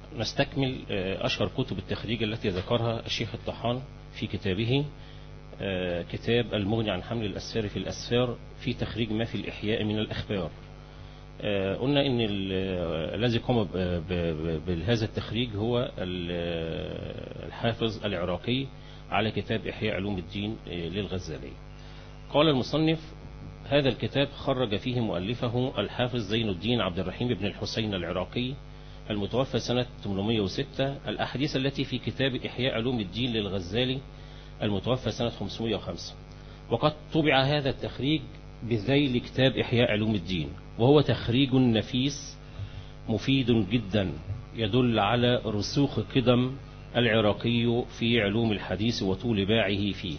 نستكمل آه، أشهر كتب التخريج التي ذكرها الشيخ الطحان في كتابه آه، كتاب المغني عن حمل الأسفار في الأسفار في تخريج ما في الإحياء من الأخبار آه، قلنا ان ال- آه، الذي قام ب- ب- بهذا التخريج هو ال- آه، الحافظ العراقي على كتاب إحياء علوم الدين آه، للغزالي قال المصنف هذا الكتاب خرج فيه مؤلفه الحافظ زين الدين عبد الرحيم بن الحسين العراقي المتوفى سنة 806 الأحاديث التي في كتاب إحياء علوم الدين للغزالي المتوفى سنة 505 وقد طبع هذا التخريج بذيل كتاب إحياء علوم الدين وهو تخريج نفيس مفيد جدا يدل على رسوخ قدم العراقي في علوم الحديث وطول باعه فيه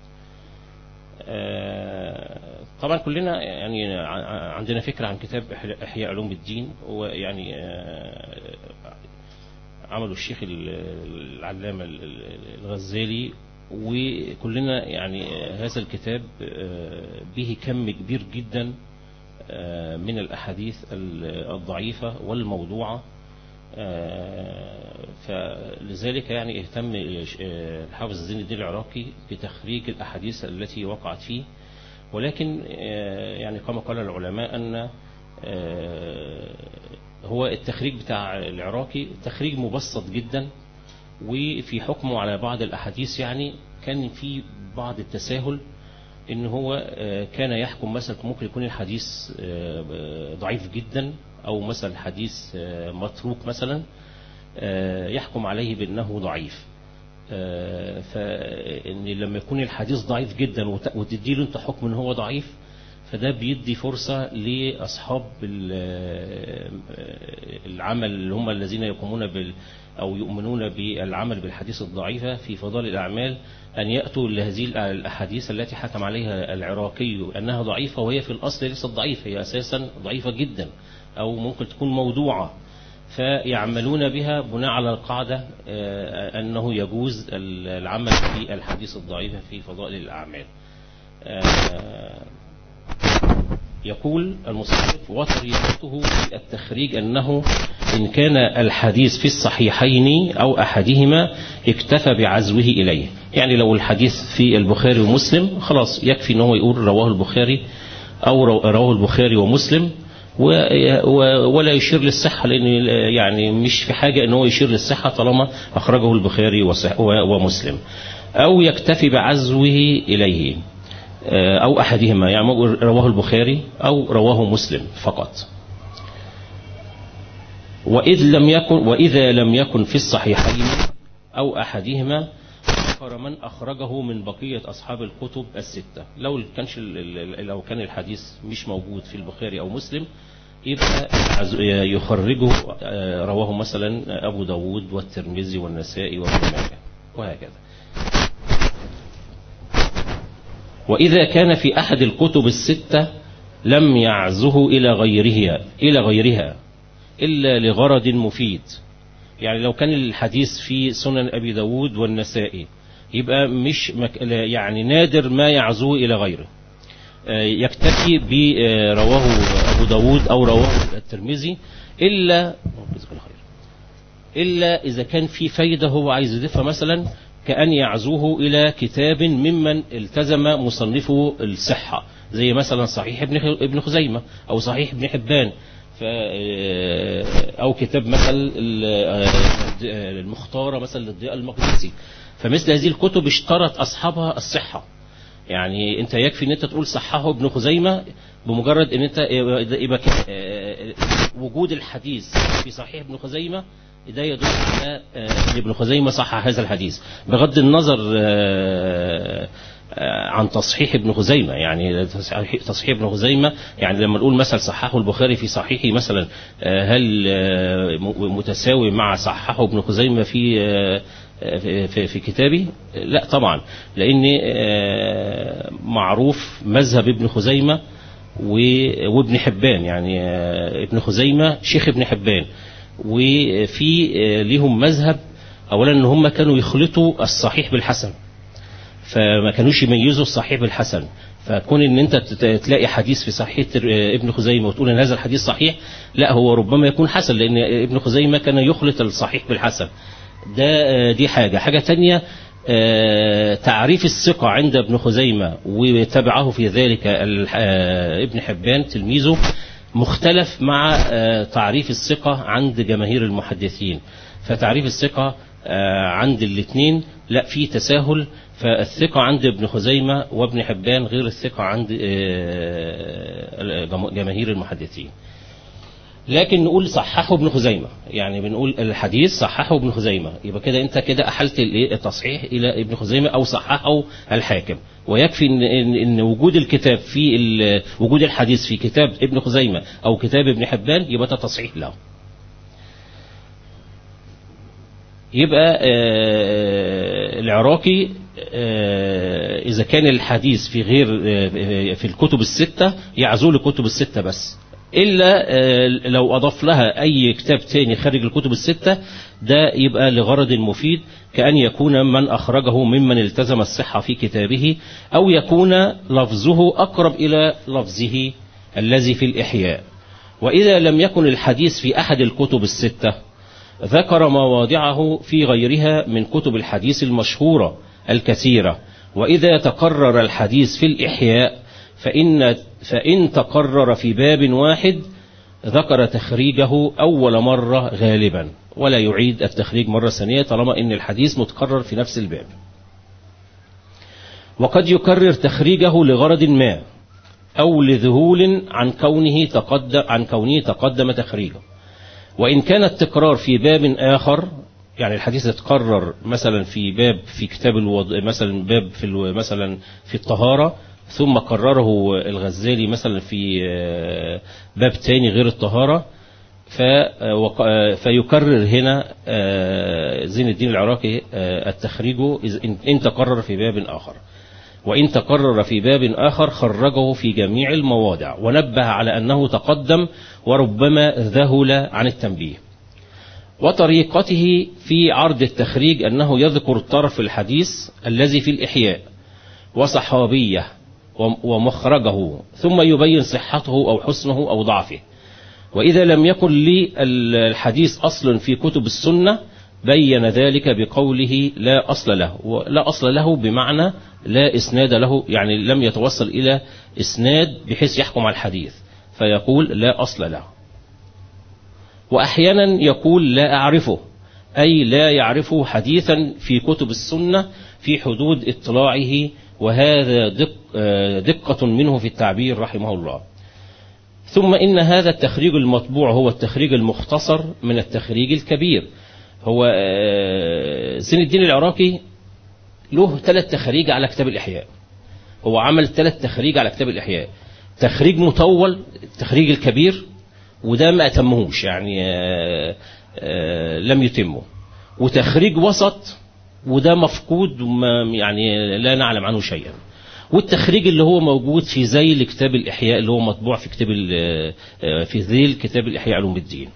آه، طبعا كلنا يعني ع- عندنا فكرة عن كتاب إحياء- إحياء علوم الدين ويعني آه، عمله الشيخ ال- العلامة ال- ال- الغزالي وكلنا يعني آه، هذا الكتاب آه، به كم كبير جدا آه، من الأحاديث ال- الضعيفة والموضوعة آه، فلذلك يعني اهتم آه، الحافظ زين الدين العراقي بتخريج الأحاديث التي وقعت فيه ولكن آه، يعني كما قال العلماء أن آه، هو التخريج بتاع العراقي تخريج مبسط جدا وفي حكمه على بعض الأحاديث يعني كان في بعض التساهل ان هو آه، كان يحكم مثلا ممكن يكون الحديث آه، ضعيف جدا او مثلا حديث آه، متروك مثلا آه، يحكم عليه بانه ضعيف آه، فان لما يكون الحديث ضعيف جدا وت- وتديله انت حكم ان هو ضعيف فده بيدي فرصة لأصحاب ال- آه، العمل اللي هم الذين يقومون بال أو يؤمنون بالعمل بالحديث الضعيفة في فضائل الأعمال أن يأتوا لهذه الأحاديث التي حكم عليها العراقي أنها ضعيفة وهي في الأصل ليست ضعيفة هي أساسا ضعيفة جدا أو ممكن تكون موضوعة فيعملون بها بناء على القاعدة آه، أنه يجوز العمل في الحديث الضعيفة في فضائل الأعمال آه، يقول المصنف وطريقته في التخريج أنه إن كان الحديث في الصحيحين أو أحدهما اكتفى بعزوه إليه يعني لو الحديث في البخاري ومسلم خلاص يكفي أنه يقول رواه البخاري أو رو- رواه البخاري ومسلم و- و- ولا يشير للصحة لأن يعني مش في حاجة أنه يشير للصحة طالما أخرجه البخاري وصح- و- ومسلم أو يكتفي بعزوه إليه أو أحدهما يعني ممكن رواه البخاري أو رواه مسلم فقط وإذ لم يكن وإذا لم يكن في الصحيحين أو أحدهما ذكر من أخرجه من بقية أصحاب الكتب الستة لو كانش ال- ال- لو كان الحديث مش موجود في البخاري أو مسلم يبقى عز- يخرجه آه، رواه مثلا أبو داود والترمذي والنسائي وابن ماجه وهكذا وإذا كان في أحد الكتب الستة لم يعزه إلى غيرها إلى غيرها إلا لغرض مفيد يعني لو كان الحديث في سنن أبي داود والنسائي يبقى مش مك... لا- يعني نادر ما يعزوه إلى غيره آه، يكتفي برواه أبو داود أو رواه الترمذي إلا جزاك الله خير إلا إذا كان في فايدة هو عايز يضيفها مثلا كأن يعزوه إلى كتاب ممن التزم مصنفه الصحة زي مثلا صحيح ابن خ- ابن خزيمة أو صحيح ابن حبان ف أو كتاب مثلا ال- آه، المختارة مثلا للضياء المقدسي فمثل هذه الكتب اشترط أصحابها الصحة يعني انت يكفي ان انت تقول صححه ابن خزيمة بمجرد ان انت يبقى كده، آه، وجود الحديث في صحيح ابن خزيمة ده يدل على آه، ان ابن خزيمة صح هذا الحديث بغض النظر آه، آه، عن تصحيح ابن خزيمة يعني تصحيح تصحيح ابن خزيمة يعني لما نقول مثلا صححه البخاري في صحيحه مثلا آه، هل آه، م- متساوي مع صححه ابن خزيمة في آه، في, في, في كتابي لا طبعا لان آه، معروف مذهب ابن خزيمة و- وابن حبان يعني آه، ابن خزيمة شيخ ابن حبان وفي آه، ليهم مذهب اولا ان هم كانوا يخلطوا الصحيح بالحسن فما كانوش يميزوا الصحيح بالحسن فكون ان انت تت- تلاقي حديث في صحيح تر- ابن خزيمة وتقول ان هذا الحديث صحيح لا هو ربما يكون حسن لان ابن خزيمة كان يخلط الصحيح بالحسن ده آه، دي حاجة حاجة تانية آه، تعريف الثقة عند ابن خزيمة وتبعه في ذلك ال- آه، ابن حبان تلميذه مختلف مع آه، تعريف الثقة عند جماهير المحدثين فتعريف الثقة آه، عند الاثنين لا في تساهل فالثقة عند ابن خزيمة وابن حبان غير الثقة عند آه، جم- جماهير المحدثين لكن نقول صححه ابن خزيمة يعني بنقول الحديث صححه ابن خزيمة يبقى كده انت كده احلت الايه التصحيح الى ابن خزيمة او صححه الحاكم ويكفي ان, إن, إن وجود الكتاب في ال- وجود الحديث في كتاب ابن خزيمة او كتاب ابن حبان يبقى ده تصحيح له يبقى آه، العراقي آه، إذا كان الحديث في غير آه، في الكتب الستة يعزول الكتب الستة بس إلا آه، لو أضاف لها أي كتاب تاني خارج الكتب الستة ده يبقى لغرض مفيد كأن يكون من أخرجه ممن التزم الصحة في كتابه أو يكون لفظه أقرب إلى لفظه الذي في الإحياء وإذا لم يكن الحديث في أحد الكتب الستة ذكر مواضعه في غيرها من كتب الحديث المشهورة الكثيرة وإذا تقرر الحديث في الإحياء فإن, فإن تقرر في باب واحد ذكر تخريجه أول مرة غالبا ولا يعيد التخريج مرة ثانية طالما إن الحديث متكرر في نفس الباب وقد يكرر تخريجه لغرض ما أو لذهول عن كونه تقدم عن كونه تقدم تخريجه وإن كان التكرار في باب آخر يعني الحديث يتكرر مثلا في باب في كتاب الوض... مثلا باب في الو... مثلا في الطهارة ثم كرره الغزالي مثلا في آه، باب تاني غير الطهارة ف... وق- آه، فيكرر هنا آه، زين الدين العراقي آه، التخريج إذا- إن- إن تكرر في باب آخر وإن تقرر في باب آخر خرجه في جميع المواضع ونبه على أنه تقدم وربما ذهل عن التنبيه وطريقته في عرض التخريج أنه يذكر طرف الحديث الذي في الإحياء وصحابية وم- ومخرجه ثم يبين صحته أو حسنه أو ضعفه وإذا لم يكن للحديث أصل في كتب السنة بين ذلك بقوله لا أصل له لا أصل له بمعنى لا إسناد له يعني لم يتوصل إلى إسناد بحيث يحكم على الحديث فيقول لا أصل له وأحيانا يقول لا أعرفه أي لا يعرفه حديثا في كتب السنة في حدود اطلاعه وهذا دق آه، دقة منه في التعبير رحمه الله ثم إن هذا التخريج المطبوع هو التخريج المختصر من التخريج الكبير هو آه، زين الدين العراقي له ثلاث تخريج على كتاب الإحياء هو عمل ثلاث تخريج على كتاب الإحياء تخريج مطول التخريج الكبير وده ما أتمهوش يعني آه، آه، لم يتمه وتخريج وسط وده مفقود وما يعني لا نعلم عنه شيئا والتخريج اللي هو موجود في ذيل كتاب الإحياء اللي هو مطبوع في كتاب ال- آه، في ذيل كتاب الإحياء علوم الدين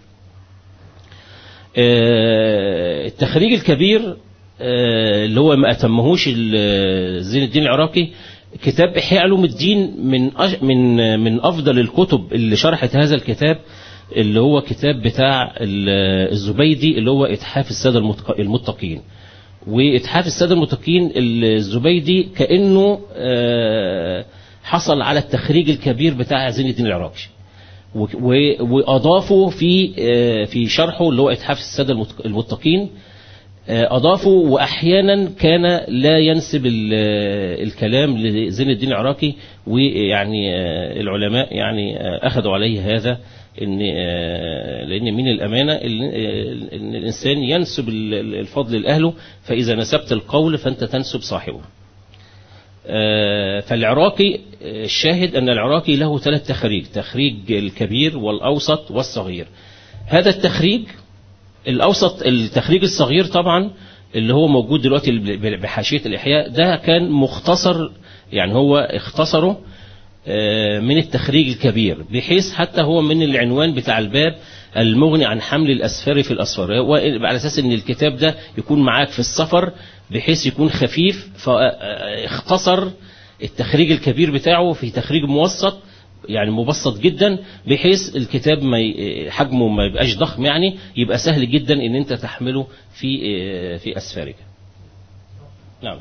آه، التخريج الكبير آه، اللي هو ما أتمهوش ال- زين الدين العراقي كتاب إحياء علوم الدين من أش- من من أفضل الكتب اللي شرحت هذا الكتاب اللي هو كتاب بتاع ال- الزبيدي اللي هو إتحاف السادة المتق- المتقين وإتحاف السادة المتقين الزبيدي كأنه آه، حصل على التخريج الكبير بتاع زين الدين العراقي و- و- وأضافوا في آه، في شرحه اللي هو إتحاف السادة المتق- المتقين آه، أضافوا وأحيانا كان لا ينسب ال- آه، الكلام لزين الدين العراقي ويعني آه، العلماء يعني آه، أخذوا عليه هذا إن آه، لأن من الأمانة ال- آه، إن الإنسان ينسب ال- ال- الفضل لأهله فإذا نسبت القول فأنت تنسب صاحبه آه، فالعراقي آه، الشاهد أن العراقي له ثلاث تخريج تخريج الكبير والأوسط والصغير هذا التخريج الأوسط التخريج الصغير طبعا اللي هو موجود دلوقتي بحاشية الإحياء ده كان مختصر يعني هو اختصره آه، من التخريج الكبير بحيث حتى هو من العنوان بتاع الباب المغني عن حمل الأسفار في الأسفار هو على أساس أن الكتاب ده يكون معاك في السفر بحيث يكون خفيف فاختصر التخريج الكبير بتاعه في تخريج موسط يعني مبسط جدا بحيث الكتاب ما ي- حجمه ما يبقاش ضخم يعني يبقى سهل جدا ان انت تحمله في في اسفارك نعم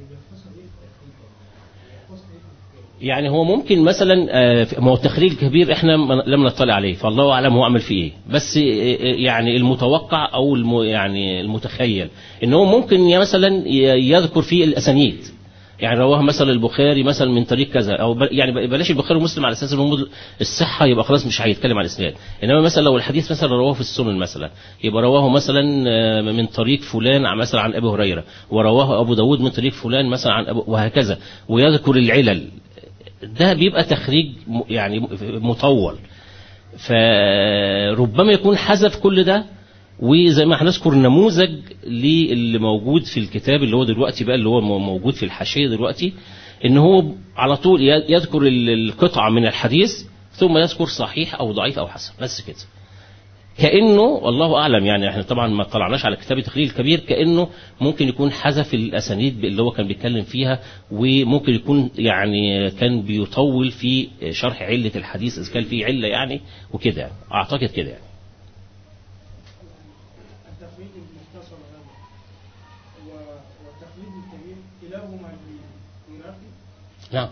يعني هو ممكن مثلا آه، ما هو التخريج الكبير احنا ما- لم نطلع عليه فالله اعلم هو عمل فيه ايه بس آه، آه، يعني المتوقع او الم يعني المتخيل ان هو ممكن ي- مثلا ي- يذكر فيه الاسانيد يعني رواه مثلا البخاري مثلا من طريق كذا او ب- يعني ب- بلاش البخاري ومسلم على اساس ان هم الصحه يبقى خلاص مش هيتكلم عن الاسناد انما مثلا لو الحديث مثلا رواه في السنن مثلا يبقى رواه مثلا آه، من طريق فلان عن- مثلا عن ابي هريره ورواه ابو داود من طريق فلان مثلا عن أبو وهكذا ويذكر العلل ده بيبقى تخريج م- يعني م- مطول فربما يكون حذف كل ده وزي ما هنذكر نموذج للي موجود في الكتاب اللي هو دلوقتي بقى اللي هو م- موجود في الحاشيه دلوقتي ان هو على طول ي- يذكر ال- القطعه من الحديث ثم يذكر صحيح او ضعيف او حسن بس كده كانه والله اعلم يعني احنا طبعا ما طلعناش على كتاب التخريج الكبير كانه ممكن يكون حذف الاسانيد اللي هو كان بيتكلم فيها وممكن يكون يعني كان بيطول في شرح عله الحديث اذا كان في عله يعني وكده يعني. اعتقد كده يعني التخريج المختصر هذا و- والتخريج الكبير كلاهما ينافي نعم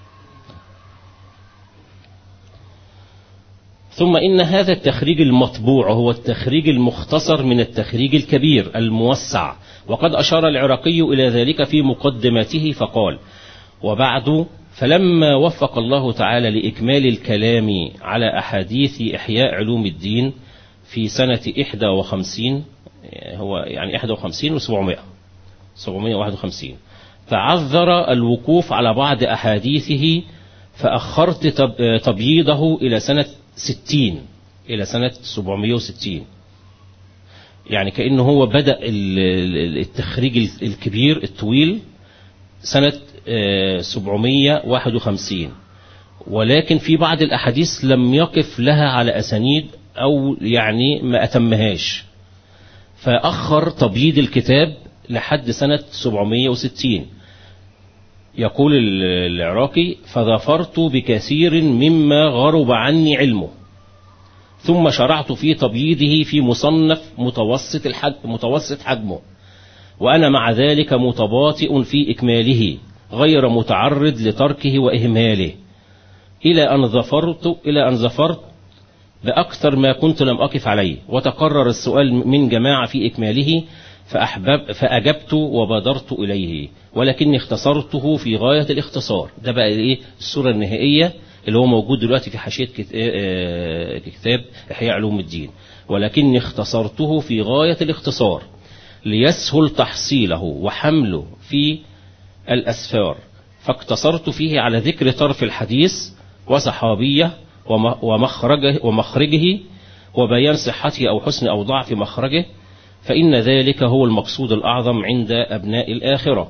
ثم إن هذا التخريج المطبوع هو التخريج المختصر من التخريج الكبير الموسع وقد أشار العراقي إلى ذلك في مقدمته فقال وبعد فلما وفق الله تعالى لإكمال الكلام على أحاديث إحياء علوم الدين في سنة 51 هو يعني 51 و700 751 فعذر الوقوف على بعض أحاديثه فأخرت تب- تبييضه إلى سنة 60 إلى سنة 760 يعني كأنه هو بدأ ال- ال- التخريج ال- الكبير الطويل سنة آه، 751 ولكن في بعض الأحاديث لم يقف لها على أسانيد أو يعني ما أتمهاش فأخر تبييض الكتاب لحد سنة 760 يقول ال- العراقي فظفرت بكثير مما غرب عني علمه ثم شرعت في تبييضه في مصنف متوسط الحجم متوسط حجمه وأنا مع ذلك متباطئ في إكماله غير متعرض لتركه وإهماله إلى أن ظفرت إلى أن ظفرت بأكثر ما كنت لم أقف عليه وتقرر السؤال من جماعة في إكماله فأحبب فأجبت وبادرت إليه ولكني اختصرته في غاية الاختصار ده بقى إيه الصورة النهائية اللي هو موجود دلوقتي في حاشية كت- آه، كتاب إحياء علوم الدين ولكني اختصرته في غاية الاختصار ليسهل تحصيله وحمله في الأسفار فاقتصرت فيه على ذكر طرف الحديث وصحابية وم- ومخرجه, ومخرجه وبيان صحته أو حسن أو ضعف مخرجه فإن ذلك هو المقصود الأعظم عند أبناء الآخرة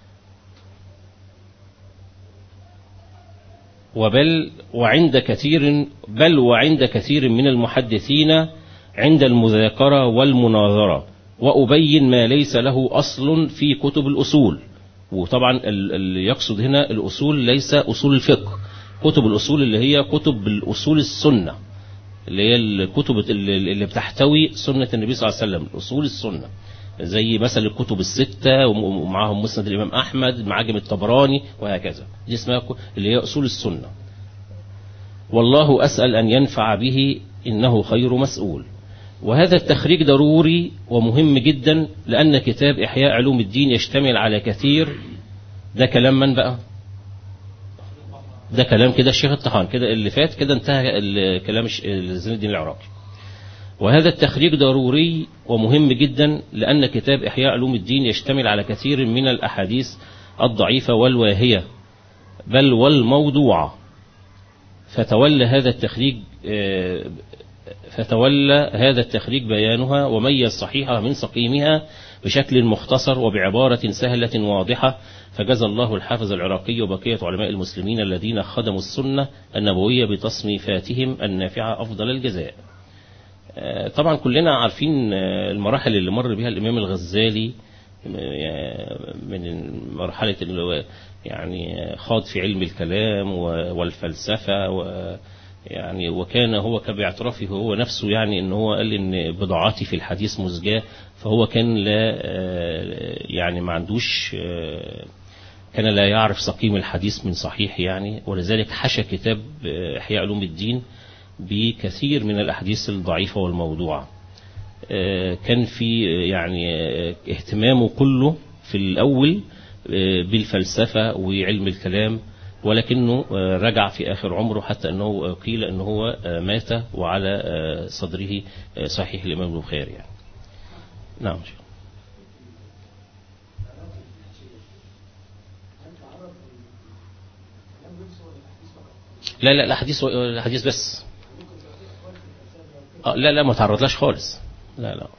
وبل وعند كثير بل وعند كثير من المحدثين عند المذاكرة والمناظرة وأبين ما ليس له أصل في كتب الأصول وطبعا ال- اللي يقصد هنا الأصول ليس أصول الفقه كتب الأصول اللي هي كتب الأصول السنة اللي هي الكتب اللي اللي بتحتوي سنة النبي صلى الله عليه وسلم أصول السنة زي مثلا الكتب الستة وم- ومعاهم مسند الإمام أحمد معاجم الطبراني وهكذا دي اسمها ك- اللي هي أصول السنة والله أسأل أن ينفع به إنه خير مسؤول وهذا التخريج ضروري ومهم جدا لأن كتاب إحياء علوم الدين يشتمل على كثير ده كلام من بقى ده كلام كده الشيخ الطحان كده اللي فات كده انتهى ال- كلام الش- زين الدين العراقي وهذا التخريج ضروري ومهم جدا لأن كتاب إحياء علوم الدين يشتمل على كثير من الأحاديث الضعيفة والواهية بل والموضوعة فتولى هذا التخريج آه، فتولى هذا التخريج بيانها وميز صحيحها من سقيمها بشكل مختصر وبعبارة سهلة واضحة فجزى الله الحافظ العراقي وبقية علماء المسلمين الذين خدموا السنة النبوية بتصنيفاتهم النافعة أفضل الجزاء آه، طبعا كلنا عارفين آه، المراحل اللي مر بها الإمام الغزالي آه، من مرحلة اللي هو يعني خاض في علم الكلام و- والفلسفة و يعني وكان هو كان باعترافه هو نفسه يعني ان هو قال ان بضاعتي في الحديث مزجاة فهو كان لا آه، يعني ما عندوش آه، كان لا يعرف سقيم الحديث من صحيح يعني ولذلك حشى كتاب آه، إحياء علوم الدين بكثير من الأحاديث الضعيفة والموضوعة آه، كان في آه، يعني آه، اهتمامه كله في الأول آه، بالفلسفة وعلم الكلام ولكنه آه، رجع في آخر عمره حتى أنه آه، قيل أنه هو آه، مات وعلى آه، صدره آه، صحيح الإمام البخاري يعني نعم شيخ. لا لا الحديث الحديث بس آه لا لا ما تعرضلاش خالص لا لا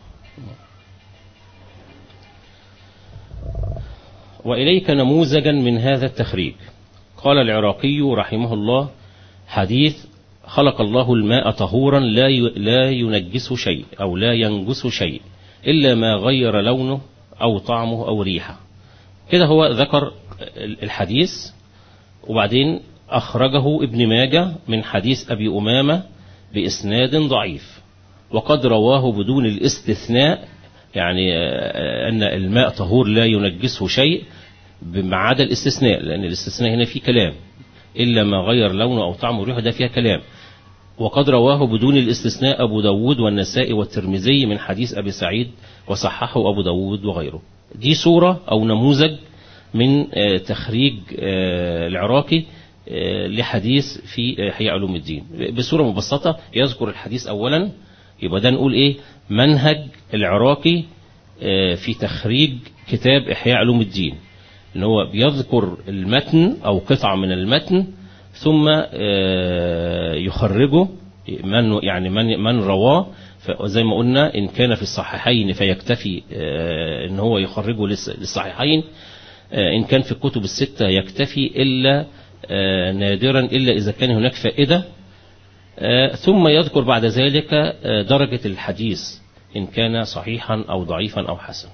وإليك نموذجا من هذا التخريج قال العراقي رحمه الله حديث خلق الله الماء طهورا لا ي- لا ينجس شيء أو لا ينجس شيء إلا ما غير لونه أو طعمه أو ريحه كده هو ذكر الحديث وبعدين أخرجه ابن ماجه من حديث أبي أمامة بإسناد ضعيف وقد رواه بدون الاستثناء يعني آه، أن الماء طهور لا ينجسه شيء ما عدا الاستثناء لأن الاستثناء هنا فيه كلام إلا ما غير لونه أو طعمه وريحه ده فيها كلام وقد رواه بدون الاستثناء أبو داود والنسائي والترمذي من حديث أبي سعيد وصححه أبو داود وغيره دي صورة أو نموذج من آه، تخريج آه، العراقي آه، لحديث في إحياء علوم الدين بصورة مبسطة يذكر الحديث أولا يبقى ده نقول إيه منهج العراقي آه، في تخريج كتاب إحياء علوم الدين ان هو بيذكر المتن او قطعة من المتن ثم آه، يخرجه من يعني من من رواه زي ما قلنا ان كان في الصحيحين فيكتفي آه، ان هو يخرجه للس- للصحيحين آه، ان كان في الكتب الستة يكتفي الا آه، نادرا الا اذا كان هناك فائدة آه، ثم يذكر بعد ذلك آه، درجة الحديث ان كان صحيحا او ضعيفا او حسن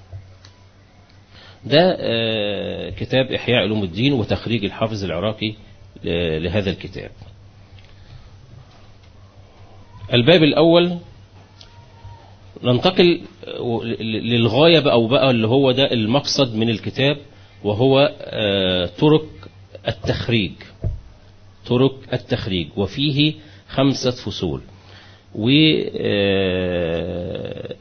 ده آه، كتاب إحياء علوم الدين وتخريج الحافظ العراقي ل- لهذا الكتاب الباب الأول ننتقل آه، ل- للغاية بقى أو بقى اللي هو ده المقصد من الكتاب وهو آه، طرق التخريج طرق التخريج وفيه خمسة فصول و آه،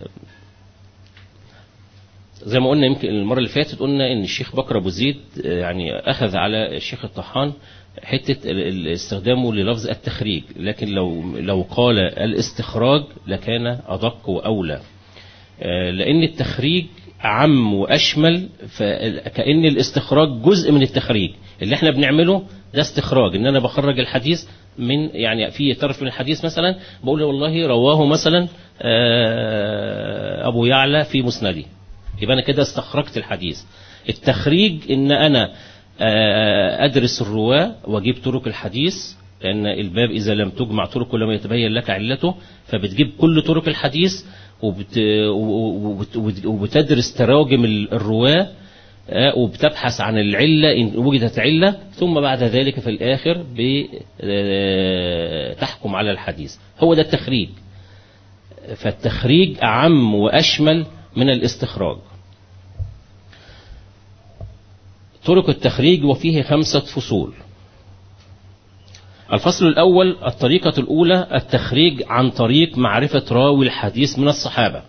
زي ما قلنا يمكن المرة اللي فاتت قلنا ان الشيخ بكر ابو زيد آه، يعني اخذ على الشيخ الطحان حتة ال- ال- استخدامه للفظ التخريج لكن لو لو قال الاستخراج لكان ادق واولى آه، لان التخريج عم واشمل فكأن الاستخراج جزء من التخريج اللي احنا بنعمله ده استخراج ان انا بخرج الحديث من يعني في طرف من الحديث مثلا بقول والله رواه مثلا آه، ابو يعلى في مسنده يبقى انا كده استخرجت الحديث التخريج ان انا آه، ادرس الرواه واجيب طرق الحديث لان الباب اذا لم تجمع طرقه لم يتبين لك علته فبتجيب كل طرق الحديث وبت وبت وبت وبتدرس تراجم ال- الرواه آه، وبتبحث عن العلة إن وجدت علة ثم بعد ذلك في الآخر بتحكم على الحديث هو ده التخريج فالتخريج أعم وأشمل من الاستخراج طرق التخريج وفيه خمسة فصول الفصل الأول الطريقة الأولى التخريج عن طريق معرفة راوي الحديث من الصحابة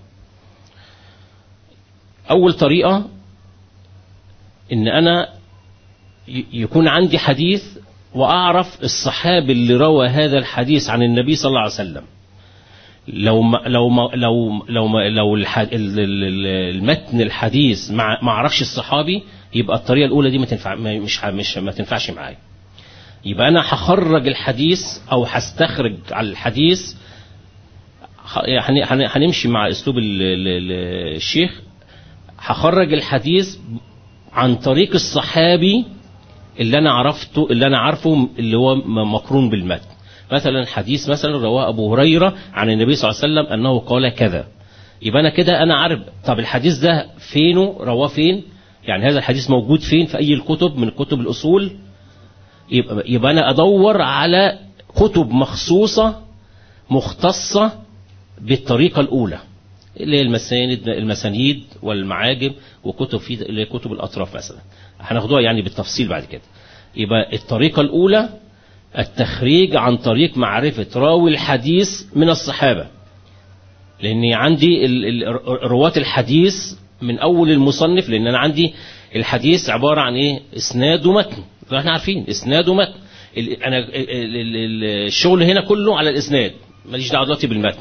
أول طريقة إن أنا ي- يكون عندي حديث وأعرف الصحابي اللي روى هذا الحديث عن النبي صلى الله عليه وسلم لو ما لو ما لو لو ما لو الح- ال- ال- ال- المتن الحديث مع ما اعرفش الصحابي يبقى الطريقه الاولى دي ما تنفع ما- مش ه- مش ما تنفعش معايا يبقى انا هخرج الحديث او هستخرج على الحديث ح- يعني هن- هنمشي مع اسلوب ال- ال- ال- الشيخ هخرج الحديث عن طريق الصحابي اللي انا عرفته اللي انا عارفه اللي هو م- مقرون بالمتن مثلا حديث مثلا رواه ابو هريره عن النبي صلى الله عليه وسلم انه قال كذا يبقى انا كده انا عارف طب الحديث ده فينه رواه فين يعني هذا الحديث موجود فين في اي الكتب من كتب الاصول يبقى, يبقى انا ادور على كتب مخصوصه مختصه بالطريقه الاولى اللي هي المساند المسانيد والمعاجم وكتب في اللي هي كتب الاطراف مثلا هناخدوها يعني بالتفصيل بعد كده يبقى الطريقه الاولى التخريج عن طريق معرفه راوي الحديث من الصحابه لاني عندي ال- ال- رواة الحديث من اول المصنف لان انا عندي الحديث عباره عن ايه اسناد ومتن احنا عارفين اسناد ومتن ال- انا ال- ال- ال- الشغل هنا كله على الاسناد ماليش دعوه دلوقتي بالمتن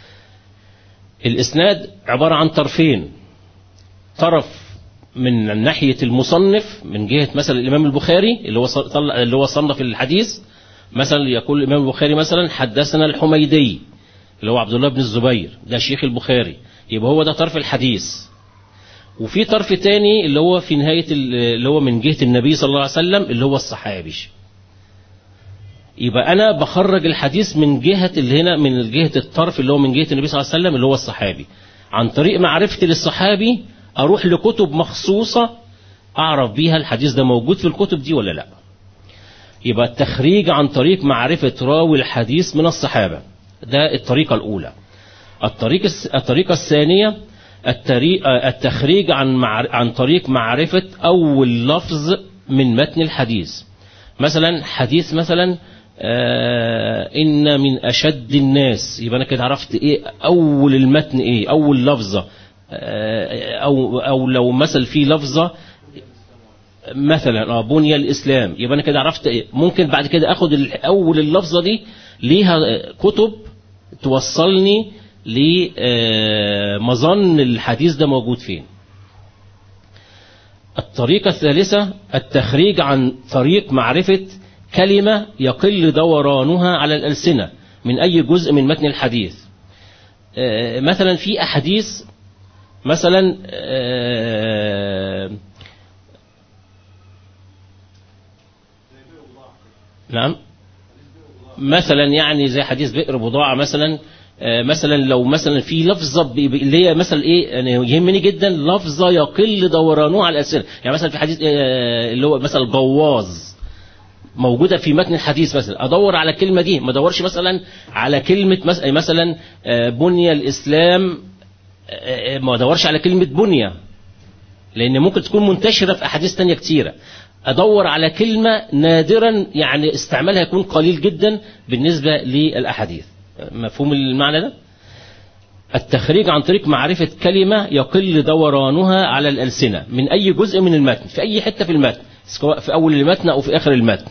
الاسناد عباره عن طرفين طرف من ناحيه المصنف من جهه مثلا الامام البخاري اللي هو ص- طلع اللي هو صنف الحديث مثلا يقول الامام البخاري مثلا حدثنا الحميدي اللي هو عبد الله بن الزبير ده شيخ البخاري يبقى هو ده طرف الحديث وفي طرف تاني اللي هو في نهاية ال- اللي هو من جهة النبي صلى الله عليه وسلم اللي هو الصحابي يبقى أنا بخرج الحديث من جهة اللي هنا من جهة الطرف اللي هو من جهة النبي صلى الله عليه وسلم اللي هو الصحابي عن طريق معرفتي للصحابي أروح لكتب مخصوصة أعرف بيها الحديث ده موجود في الكتب دي ولا لا يبقى التخريج عن طريق معرفة راوي الحديث من الصحابة ده الطريقة الأولى الطريق الس- الطريقة الثانية التري- آه، التخريج عن مع- عن طريق معرفة أول لفظ من متن الحديث مثلا حديث مثلا آه إن من أشد الناس يبقى أنا كده عرفت إيه أول المتن إيه أول لفظة آه أو أو لو مثل في لفظة مثلا اه بني الاسلام يبقى انا كده عرفت ايه ممكن بعد كده اخد ال- اول اللفظه دي ليها آه، كتب توصلني لمظن الحديث ده موجود فين الطريقة الثالثة التخريج عن طريق معرفة كلمة يقل دورانها على الألسنة من أي جزء من متن الحديث آه، مثلا في أحاديث مثلا آه، نعم مثلا يعني زي حديث بئر بضاعة مثلا آه، مثلا لو مثلا في لفظة ب- ب- اللي هي مثلا ايه انا يهمني جدا لفظة يقل دورانها على الألسنة يعني مثلا في حديث آه، اللي هو مثلا جواز موجودة في متن الحديث مثلا أدور على الكلمة دي ما أدورش مثلا على كلمة مس- مثلا آه، بني الإسلام آه، آه، ما أدورش على كلمة بنية لأن ممكن تكون منتشرة في أحاديث تانية كتيرة أدور على كلمة نادرا يعني استعمالها يكون قليل جدا بالنسبة للأحاديث مفهوم المعنى ده؟ التخريج عن طريق معرفة كلمة يقل دورانها على الألسنة من أي جزء من المتن في أي حتة في المتن سواء في أول المتن أو في آخر المتن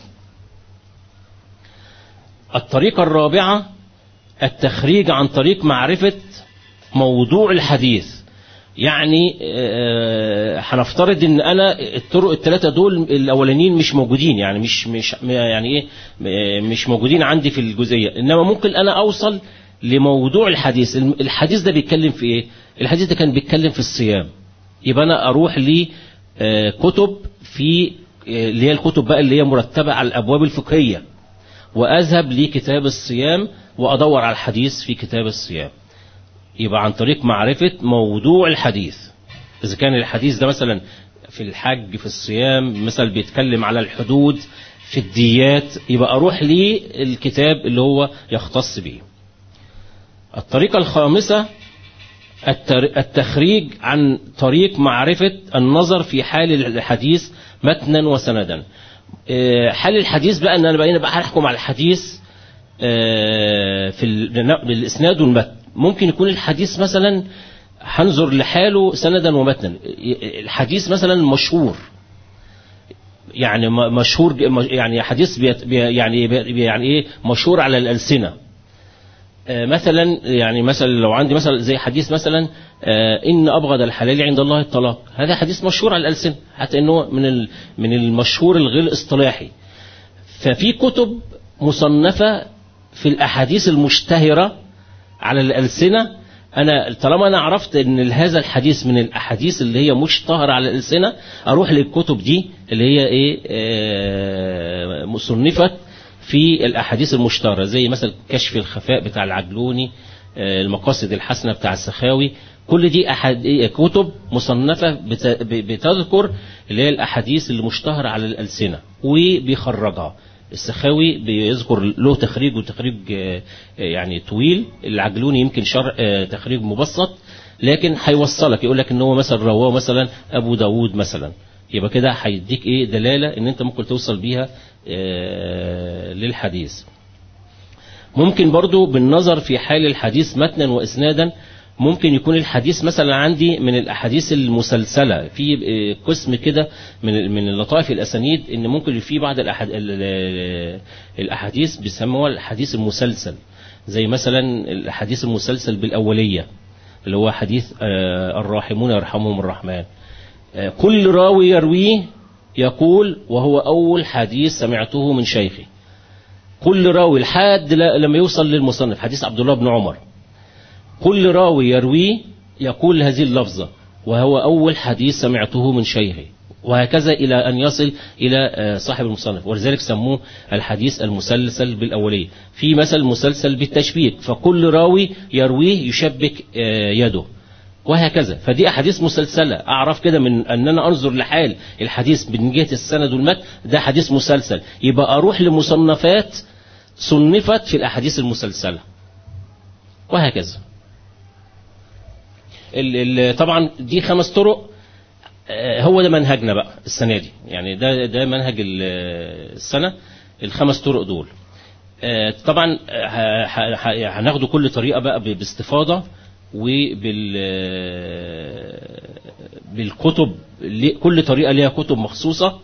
الطريقة الرابعة التخريج عن طريق معرفة موضوع الحديث يعني آه، هنفترض ان انا الطرق الثلاثه دول الاولانيين مش موجودين يعني مش مش يعني ايه آه، مش موجودين عندي في الجزئيه انما ممكن انا اوصل لموضوع الحديث الم- الحديث ده بيتكلم في ايه الحديث ده كان بيتكلم في الصيام يبقى انا اروح لكتب في آه، اللي هي الكتب بقى اللي هي مرتبه على الابواب الفقهيه واذهب لكتاب الصيام وادور على الحديث في كتاب الصيام يبقى عن طريق معرفة موضوع الحديث إذا كان الحديث ده مثلا في الحج في الصيام مثلا بيتكلم على الحدود في الديات يبقى أروح للكتاب اللي هو يختص به الطريقة الخامسة التر- التخريج عن طريق معرفة النظر في حال الحديث متنا وسندا آه، حال الحديث بقى ان انا بقينا بقى هحكم على الحديث آه، في ال- بالاسناد والمتن ممكن يكون الحديث مثلا هنظر لحاله سندا ومتنا الحديث مثلا مشهور يعني م- مشهور يعني حديث بيت بي- يعني بي- يعني ايه مشهور على الالسنه آه، مثلا يعني مثلا لو عندي مثلا زي حديث مثلا آه، ان ابغض الحلال عند الله الطلاق هذا حديث مشهور على الالسنه حتى انه من ال- من المشهور الغير اصطلاحي ففي كتب مصنفه في الاحاديث المشتهره على الألسنة أنا طالما أنا عرفت إن هذا الحديث من الأحاديث اللي هي مشتهرة على الألسنة أروح للكتب دي اللي هي إيه آه، مصنفت في الأحاديث المشتهرة زي مثلا كشف الخفاء بتاع العجلوني آه، المقاصد الحسنة بتاع السخاوي كل دي أحد كتب مصنفة بت- ب- بتذكر اللي هي الأحاديث اللي مشتهرة على الألسنة وبيخرجها السخاوي بيذكر له تخريج وتخريج آه، آه، يعني طويل العجلوني يمكن شرح آه، تخريج مبسط لكن هيوصلك يقول لك ان هو مثلا رواه مثلا ابو داود مثلا يبقى كده هيديك ايه دلاله ان انت ممكن توصل بيها آه، للحديث ممكن برضو بالنظر في حال الحديث متنا واسنادا ممكن يكون الحديث مثلا عندي من الاحاديث المسلسله في آه، قسم كده من من اللطائف الاسانيد ان ممكن في بعض الأحد ال- الاحاديث بيسموها الحديث المسلسل زي مثلا الحديث المسلسل بالاوليه اللي هو حديث آه، الراحمون يرحمهم الرحمن آه، كل راوي يرويه يقول وهو اول حديث سمعته من شيخي كل راوي لحد ل- لما يوصل للمصنف حديث عبد الله بن عمر كل راوي يرويه يقول هذه اللفظة وهو أول حديث سمعته من شيخي وهكذا إلى أن يصل إلى آه، صاحب المصنف ولذلك سموه الحديث المسلسل بالأولية في مثل مسلسل بالتشبيك فكل راوي يرويه يشبك آه، يده وهكذا فدي أحاديث مسلسلة أعرف كده من أن أنا أنظر لحال الحديث من جهة السند والمتن ده حديث مسلسل يبقى أروح لمصنفات صنفت في الأحاديث المسلسلة وهكذا ال ال طبعا دي خمس طرق آه، هو ده منهجنا بقى السنة دي يعني ده ده منهج ال- السنة الخمس طرق دول آه، طبعا آه، ه- ه- هناخده كل طريقة بقى ب- باستفاضة وبال آه، بالكتب ليه- كل طريقة ليها كتب مخصوصة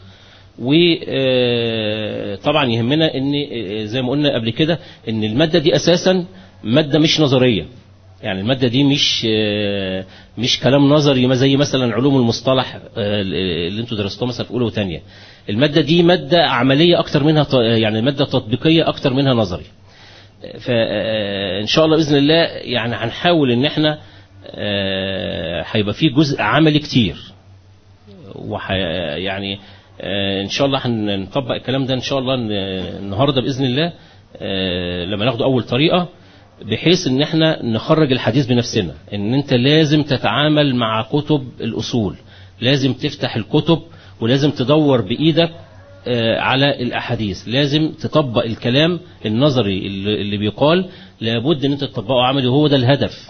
وطبعا يهمنا ان آه، زي ما قلنا قبل كده ان المادة دي اساسا مادة مش نظرية يعني المادة دي مش آه، مش كلام نظري ما زي مثلا علوم المصطلح آه، اللي انتوا درستوها مثلا في اولى وثانيه المادة دي مادة عملية اكتر منها ت- يعني مادة تطبيقية اكتر منها نظري فان شاء الله باذن الله يعني هنحاول ان احنا آه، هيبقى فيه جزء عملي كتير وح يعني آه، ان شاء الله هنطبق الكلام ده ان شاء الله ن- النهارده باذن الله آه، لما ناخده اول طريقه بحيث ان احنا نخرج الحديث بنفسنا ان انت لازم تتعامل مع كتب الاصول لازم تفتح الكتب ولازم تدور بايدك آه، على الاحاديث لازم تطبق الكلام النظري اللي اللي بيقال لابد ان انت تطبقه عملي وهو ده الهدف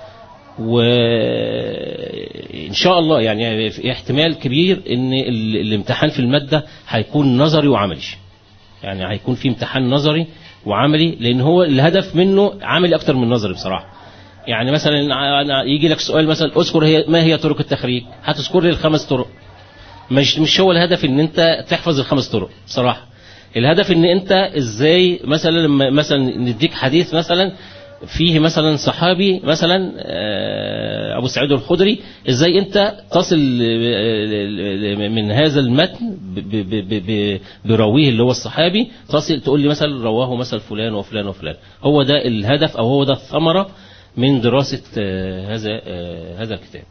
وإن شاء الله يعني في احتمال كبير إن ال- الامتحان في المادة هيكون نظري وعملي يعني هيكون في امتحان نظري وعملي لأن هو الهدف منه عملي أكتر من نظري بصراحة يعني مثلا أنا يجي لك سؤال مثلا اذكر هي ما هي طرق التخريج هتذكر لي الخمس طرق مش مش هو الهدف ان انت تحفظ الخمس طرق بصراحه الهدف ان انت ازاي مثلا لما مثلا نديك حديث مثلا فيه مثلا صحابي مثلا آه، ابو سعيد الخدري ازاي انت تصل آه، من هذا المتن ب- ب- ب- ب- براويه اللي هو الصحابي تصل تقول لي مثلا رواه مثلا فلان وفلان وفلان هو ده الهدف او هو ده الثمره من دراسه آه، هذا آه، هذا الكتاب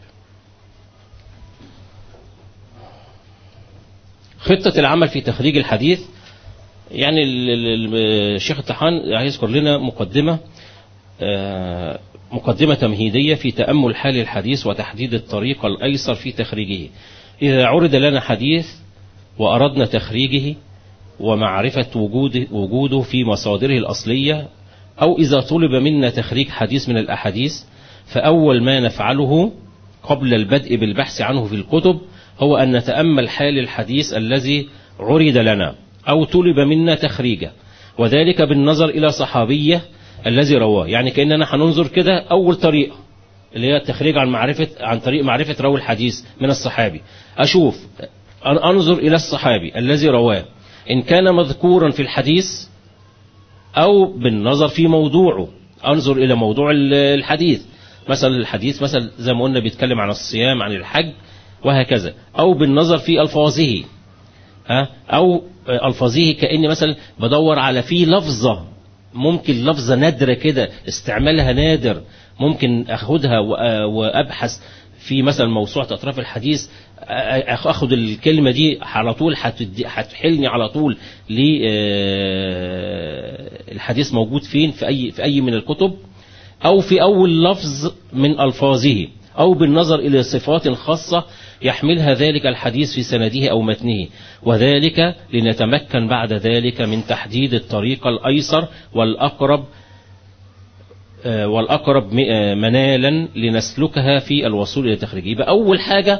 خطة العمل في تخريج الحديث يعني ال- ال- ال- الشيخ الطحان هيذكر لنا مقدمة آه، مقدمة تمهيدية في تأمل حال الحديث وتحديد الطريق الأيسر في تخريجه إذا عرض لنا حديث وأردنا تخريجه ومعرفة وجوده, وجوده في مصادره الأصلية أو إذا طلب منا تخريج حديث من الأحاديث فأول ما نفعله قبل البدء بالبحث عنه في الكتب هو أن نتأمل حال الحديث الذي عرض لنا أو طلب منا تخريجه وذلك بالنظر إلى صحابية الذي رواه يعني كأننا هننظر كده أول طريقة اللي هي التخريج عن معرفة عن طريق معرفة راوي الحديث من الصحابي أشوف أن أنظر إلى الصحابي الذي رواه إن كان مذكورا في الحديث أو بالنظر في موضوعه أنظر إلى موضوع ال- الحديث مثلا الحديث مثلا زي ما قلنا بيتكلم عن الصيام عن الحج وهكذا أو بالنظر في ألفاظه ها أو ألفاظه كأني مثلا بدور على في لفظة ممكن لفظة نادرة كده استعمالها نادر ممكن أخدها وأ- وأبحث في مثلا موسوعة أطراف الحديث أ- أ- أخد الكلمة دي على طول هتدي- هتحلني على طول للحديث موجود فين في أي في أي من الكتب أو في أول لفظ من ألفاظه أو بالنظر إلى صفات خاصة يحملها ذلك الحديث في سنده أو متنه وذلك لنتمكن بعد ذلك من تحديد الطريق الأيسر والأقرب آه، والأقرب م- آه، منالا لنسلكها في الوصول إلى تخريجه يبقى أول حاجة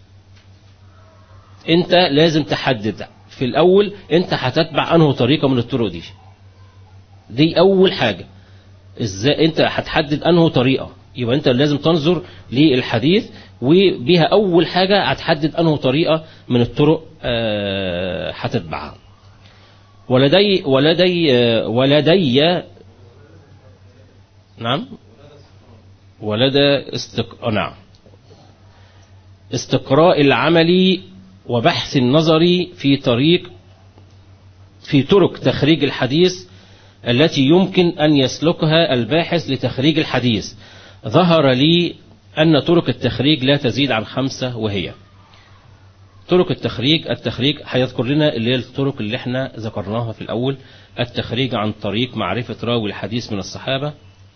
أنت لازم تحدد في الأول أنت هتتبع أنه طريقة من الطرق دي دي أول حاجة ازاي انت هتحدد انه طريقه يبقى انت لازم تنظر للحديث وبيها اول حاجه هتحدد انه طريقه من الطرق آه، هتتبعها ولدي ولدي آه، ولدي نعم ولدى استق... آه، نعم استقراء العملي وبحث النظري في طريق في طرق تخريج الحديث التي يمكن أن يسلكها الباحث لتخريج الحديث ظهر لي أن طرق التخريج لا تزيد عن خمسة وهي طرق التخريج التخريج هيذكر لنا اللي هي الطرق اللي احنا ذكرناها في الأول التخريج عن طريق معرفة راوي الحديث من الصحابة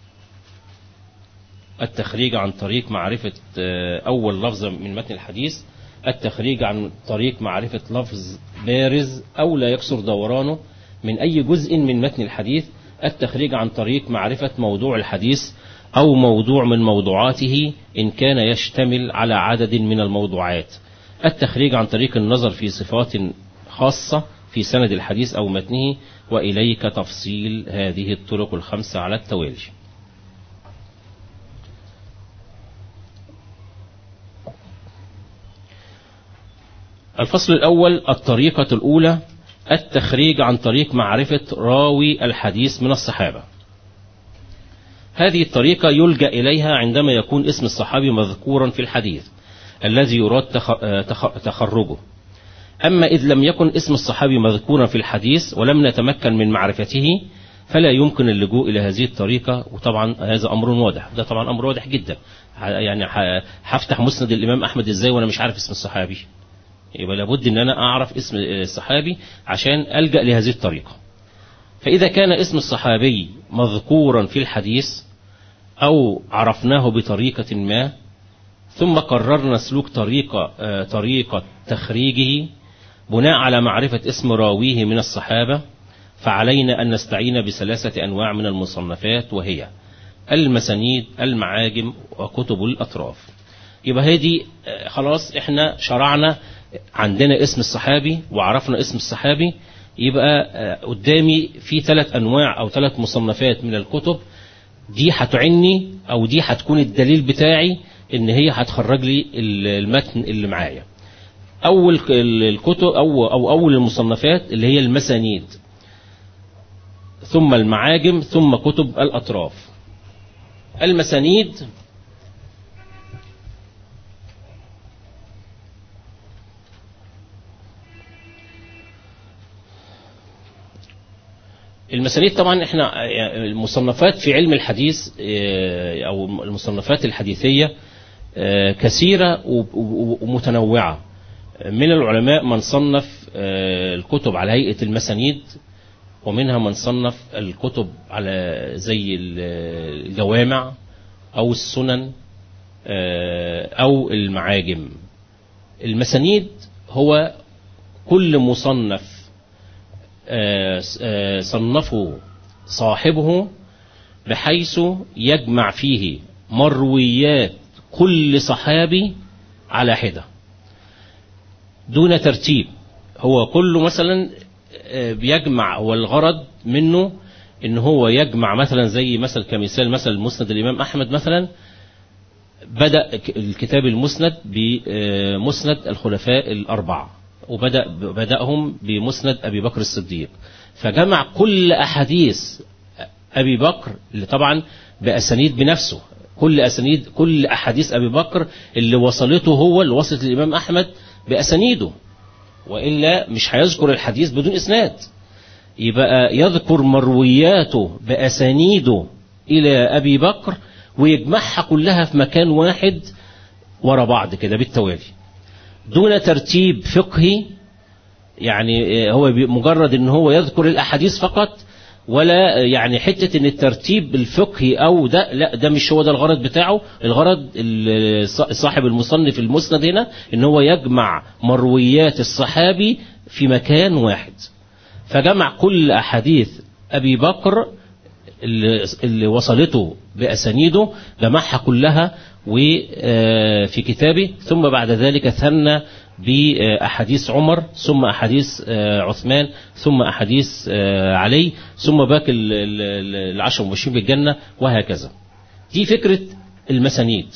التخريج عن طريق معرفة آه، أول لفظة من متن الحديث التخريج عن طريق معرفة لفظ بارز أو لا يكسر دورانه من أي جزء من متن الحديث التخريج عن طريق معرفة موضوع الحديث أو موضوع من موضوعاته إن كان يشتمل على عدد من الموضوعات التخريج عن طريق النظر في صفات خاصة في سند الحديث أو متنه وإليك تفصيل هذه الطرق الخمسة على التوالي الفصل الأول الطريقة الأولى التخريج عن طريق معرفة راوي الحديث من الصحابة هذه الطريقة يلجأ إليها عندما يكون اسم الصحابي مذكورا في الحديث الذي يراد تخ- تخ- تخرجه أما إذ لم يكن اسم الصحابي مذكورا في الحديث ولم نتمكن من معرفته فلا يمكن اللجوء إلى هذه الطريقة وطبعا هذا أمر واضح ده طبعا أمر واضح جدا ه- يعني ه- هفتح مسند الإمام أحمد إزاي وأنا مش عارف اسم الصحابي يبقى لابد ان انا اعرف اسم الصحابي عشان الجا لهذه الطريقه فاذا كان اسم الصحابي مذكورا في الحديث او عرفناه بطريقه ما ثم قررنا سلوك طريقه آه، طريقه تخريجه بناء على معرفه اسم راويه من الصحابه فعلينا ان نستعين بثلاثه انواع من المصنفات وهي المسانيد المعاجم وكتب الاطراف يبقى هذه آه، خلاص احنا شرعنا عندنا اسم الصحابي وعرفنا اسم الصحابي يبقى آه، قدامي في ثلاث انواع او ثلاث مصنفات من الكتب دي هتعني او دي هتكون الدليل بتاعي ان هي هتخرج لي ال- المتن اللي معايا اول ك- ال- الكتب او او اول المصنفات اللي هي المسانيد ثم المعاجم ثم كتب الاطراف المسانيد المسانيد طبعا احنا المصنفات في علم الحديث اه، او المصنفات الحديثية اه، كثيرة و- و- ومتنوعة من العلماء من صنف اه، الكتب على هيئة المسانيد ومنها من صنف الكتب على زي ال- الجوامع او السنن اه، او المعاجم المسانيد هو كل مصنف آه، آه، صنفه صاحبه بحيث يجمع فيه مرويات كل صحابي على حدة دون ترتيب هو كله مثلا آه، بيجمع والغرض منه ان هو يجمع مثلا زي مثلا كمثال مثلا مسند الامام احمد مثلا بدأ ك- الكتاب المسند بمسند الخلفاء الأربعة وبدأ بدأهم بمسند أبي بكر الصديق فجمع كل أحاديث أبي بكر اللي طبعا بأسانيد بنفسه كل أسانيد كل أحاديث أبي بكر اللي وصلته هو اللي وصلت الإمام أحمد بأسانيده وإلا مش هيذكر الحديث بدون إسناد يبقى يذكر مروياته بأسانيده إلى أبي بكر ويجمعها كلها في مكان واحد ورا بعض كده بالتوالي دون ترتيب فقهي يعني هو مجرد ان هو يذكر الاحاديث فقط ولا يعني حتة ان الترتيب الفقهي او ده لا ده مش هو ده الغرض بتاعه الغرض صاحب المصنف المسند هنا ان هو يجمع مرويات الصحابي في مكان واحد فجمع كل احاديث ابي بكر اللي, اللي وصلته باسانيده جمعها كلها وفي كتابه ثم بعد ذلك ثنى بأحاديث عمر ثم أحاديث عثمان ثم أحاديث علي ثم باقي العشر مبشرين بالجنة وهكذا دي فكرة المسانيد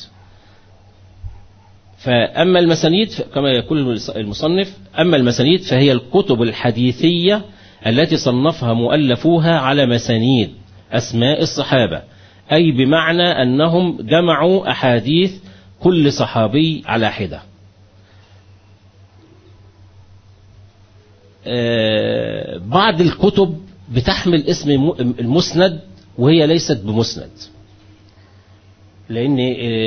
فأما المسانيد كما يقول المصنف أما المسانيد فهي الكتب الحديثية التي صنفها مؤلفوها على مسانيد أسماء الصحابة أي بمعنى أنهم جمعوا أحاديث كل صحابي على حدة بعض الكتب بتحمل اسم المسند وهي ليست بمسند لأن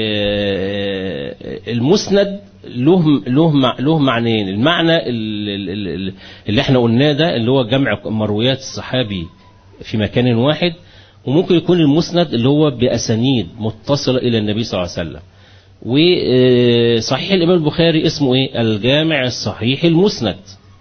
المسند له له له معنيين المعنى اللي احنا قلناه ده اللي هو جمع مرويات الصحابي في مكان واحد وممكن يكون المسند اللي هو بأسانيد متصلة إلى النبي صلى الله عليه وسلم وصحيح الإمام البخاري اسمه إيه الجامع الصحيح المسند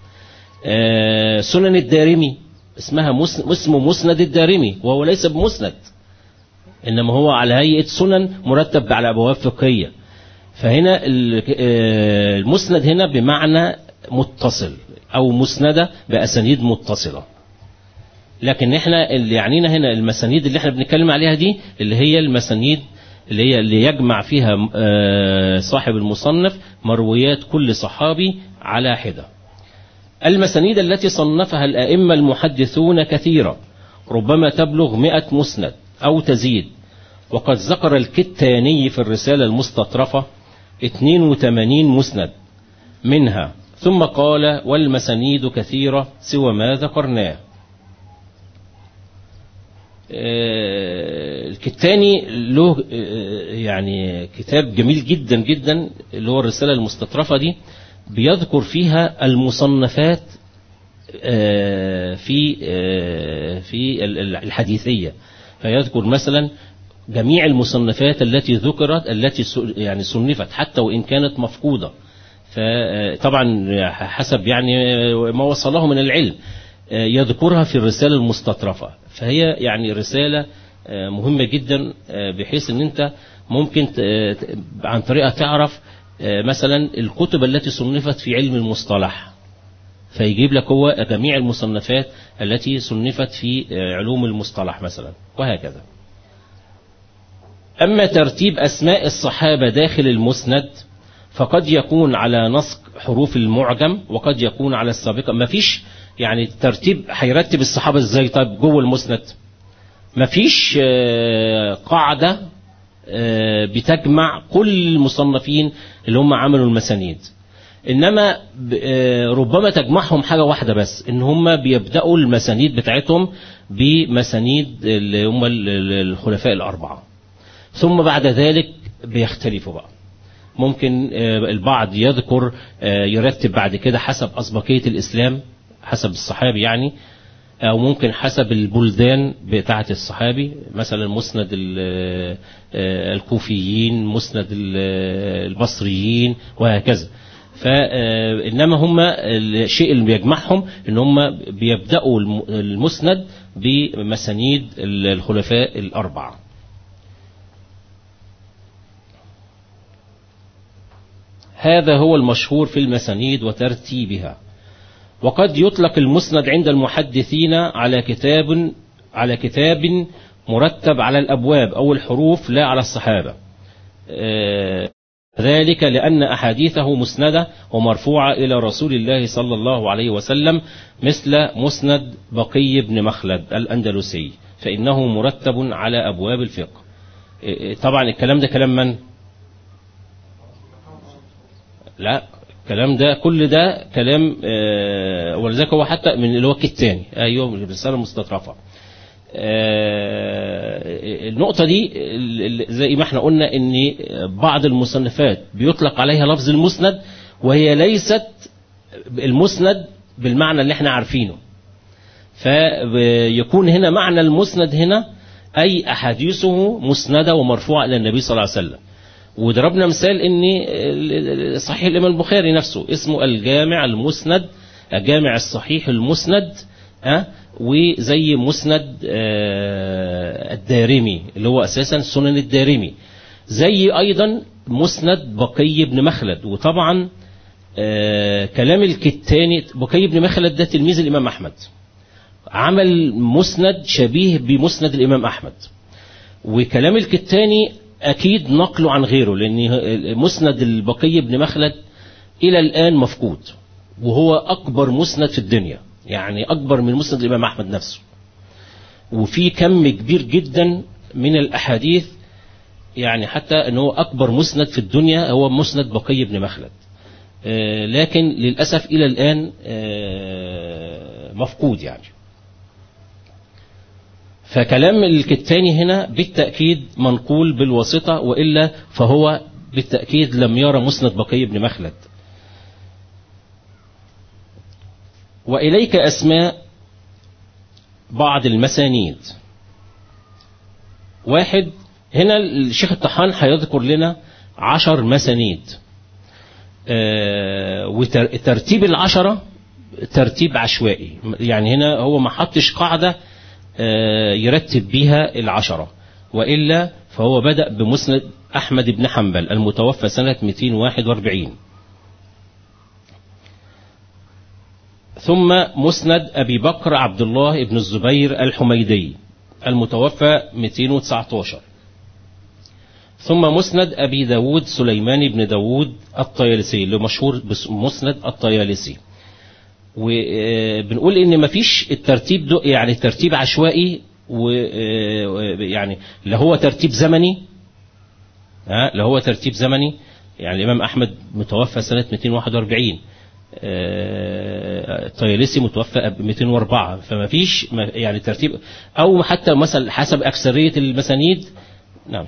سنن الدارمي اسمها اسمه مسند الدارمي وهو ليس بمسند إنما هو على هيئة سنن مرتب على أبواب فقهية فهنا المسند هنا بمعنى متصل أو مسندة بأسانيد متصلة لكن احنا اللي يعنينا هنا المسانيد اللي احنا بنتكلم عليها دي اللي هي المسانيد اللي هي اللي يجمع فيها صاحب المصنف مرويات كل صحابي على حدة المسانيد التي صنفها الأئمة المحدثون كثيرة ربما تبلغ مئة مسند أو تزيد وقد ذكر الكتاني في الرسالة المستطرفة 82 مسند منها ثم قال والمسانيد كثيرة سوى ما ذكرناه الكتاني له يعني كتاب جميل جدا جدا اللي هو الرسالة المستطرفة دي بيذكر فيها المصنفات في في الحديثية فيذكر مثلا جميع المصنفات التي ذكرت التي يعني صنفت حتى وإن كانت مفقودة فطبعا حسب يعني ما وصله من العلم يذكرها في الرسالة المستطرفة فهي يعني رسالة مهمة جدا بحيث ان انت ممكن عن طريقها تعرف مثلا الكتب التي صنفت في علم المصطلح فيجيب لك هو جميع المصنفات التي صنفت في علوم المصطلح مثلا وهكذا أما ترتيب أسماء الصحابة داخل المسند فقد يكون على نسق حروف المعجم وقد يكون على السابقة ما فيش يعني ترتيب هيرتب الصحابة ازاي طيب جوه المسند ما فيش قاعدة بتجمع كل المصنفين اللي هم عملوا المسانيد انما ربما تجمعهم حاجة واحدة بس ان هم بيبدأوا المسانيد بتاعتهم بمسانيد اللي هم الخلفاء الاربعة ثم بعد ذلك بيختلفوا بقى ممكن البعض يذكر يرتب بعد كده حسب أسبقية الإسلام حسب الصحابي يعني أو ممكن حسب البلدان بتاعة الصحابي مثلا مسند الكوفيين مسند البصريين وهكذا فإنما هم الشيء اللي بيجمعهم إن هم بيبدأوا المسند بمسانيد الخلفاء الأربعة هذا هو المشهور في المسانيد وترتيبها وقد يطلق المسند عند المحدثين على كتاب على كتاب مرتب على الأبواب أو الحروف لا على الصحابة ذلك لأن أحاديثه مسندة ومرفوعة إلى رسول الله صلى الله عليه وسلم مثل مسند بقي بن مخلد الأندلسي فإنه مرتب على أبواب الفقه طبعا الكلام ده كلام من؟ لا الكلام ده كل ده كلام آه، ولذلك هو حتى من اللي هو الثاني ايوه من الرساله المستطرفه آه، النقطة دي ال- ال- زي ما احنا قلنا ان بعض المصنفات بيطلق عليها لفظ المسند وهي ليست المسند بالمعنى اللي احنا عارفينه فيكون هنا معنى المسند هنا أي أحاديثه مسندة ومرفوعة إلى النبي صلى الله عليه وسلم وضربنا مثال ان ال- ال- صحيح الامام البخاري نفسه اسمه الجامع المسند الجامع الصحيح المسند ها وزي مسند آه، الدارمي اللي هو اساسا سنن الدارمي زي ايضا مسند بقي بن مخلد وطبعا آه، كلام الكتاني بقي بن مخلد ده تلميذ الامام احمد عمل مسند شبيه بمسند الامام احمد وكلام الكتاني اكيد نقله عن غيره لان مسند البقي بن مخلد الى الان مفقود وهو اكبر مسند في الدنيا يعني اكبر من مسند الامام احمد نفسه وفي كم كبير جدا من الاحاديث يعني حتى ان هو اكبر مسند في الدنيا هو مسند بقي بن مخلد آه، لكن للاسف الى الان آه، مفقود يعني فكلام الكتاني هنا بالتأكيد منقول بالواسطة وإلا فهو بالتأكيد لم يرى مسند بقي بن مخلد وإليك أسماء بعض المسانيد واحد هنا الشيخ الطحان هيذكر لنا عشر مسانيد آه، وترتيب العشرة ترتيب عشوائي يعني هنا هو ما حطش قاعدة آه، يرتب بيها العشرة وإلا فهو بدأ بمسند أحمد بن حنبل المتوفى سنة 241 ثم مسند أبي بكر عبد الله بن الزبير الحميدي المتوفى 219 ثم مسند أبي داود سليمان بن داود الطيالسي اللي مشهور بمسند الطيالسي وبنقول ان مفيش الترتيب ده يعني ترتيب عشوائي ويعني لا هو ترتيب زمني ها لا هو ترتيب زمني يعني الامام احمد متوفى سنه 241 آه، الطيالسي متوفى ب 204 فما فيش يعني ترتيب او حتى مثلا حسب اكثريه المسانيد نعم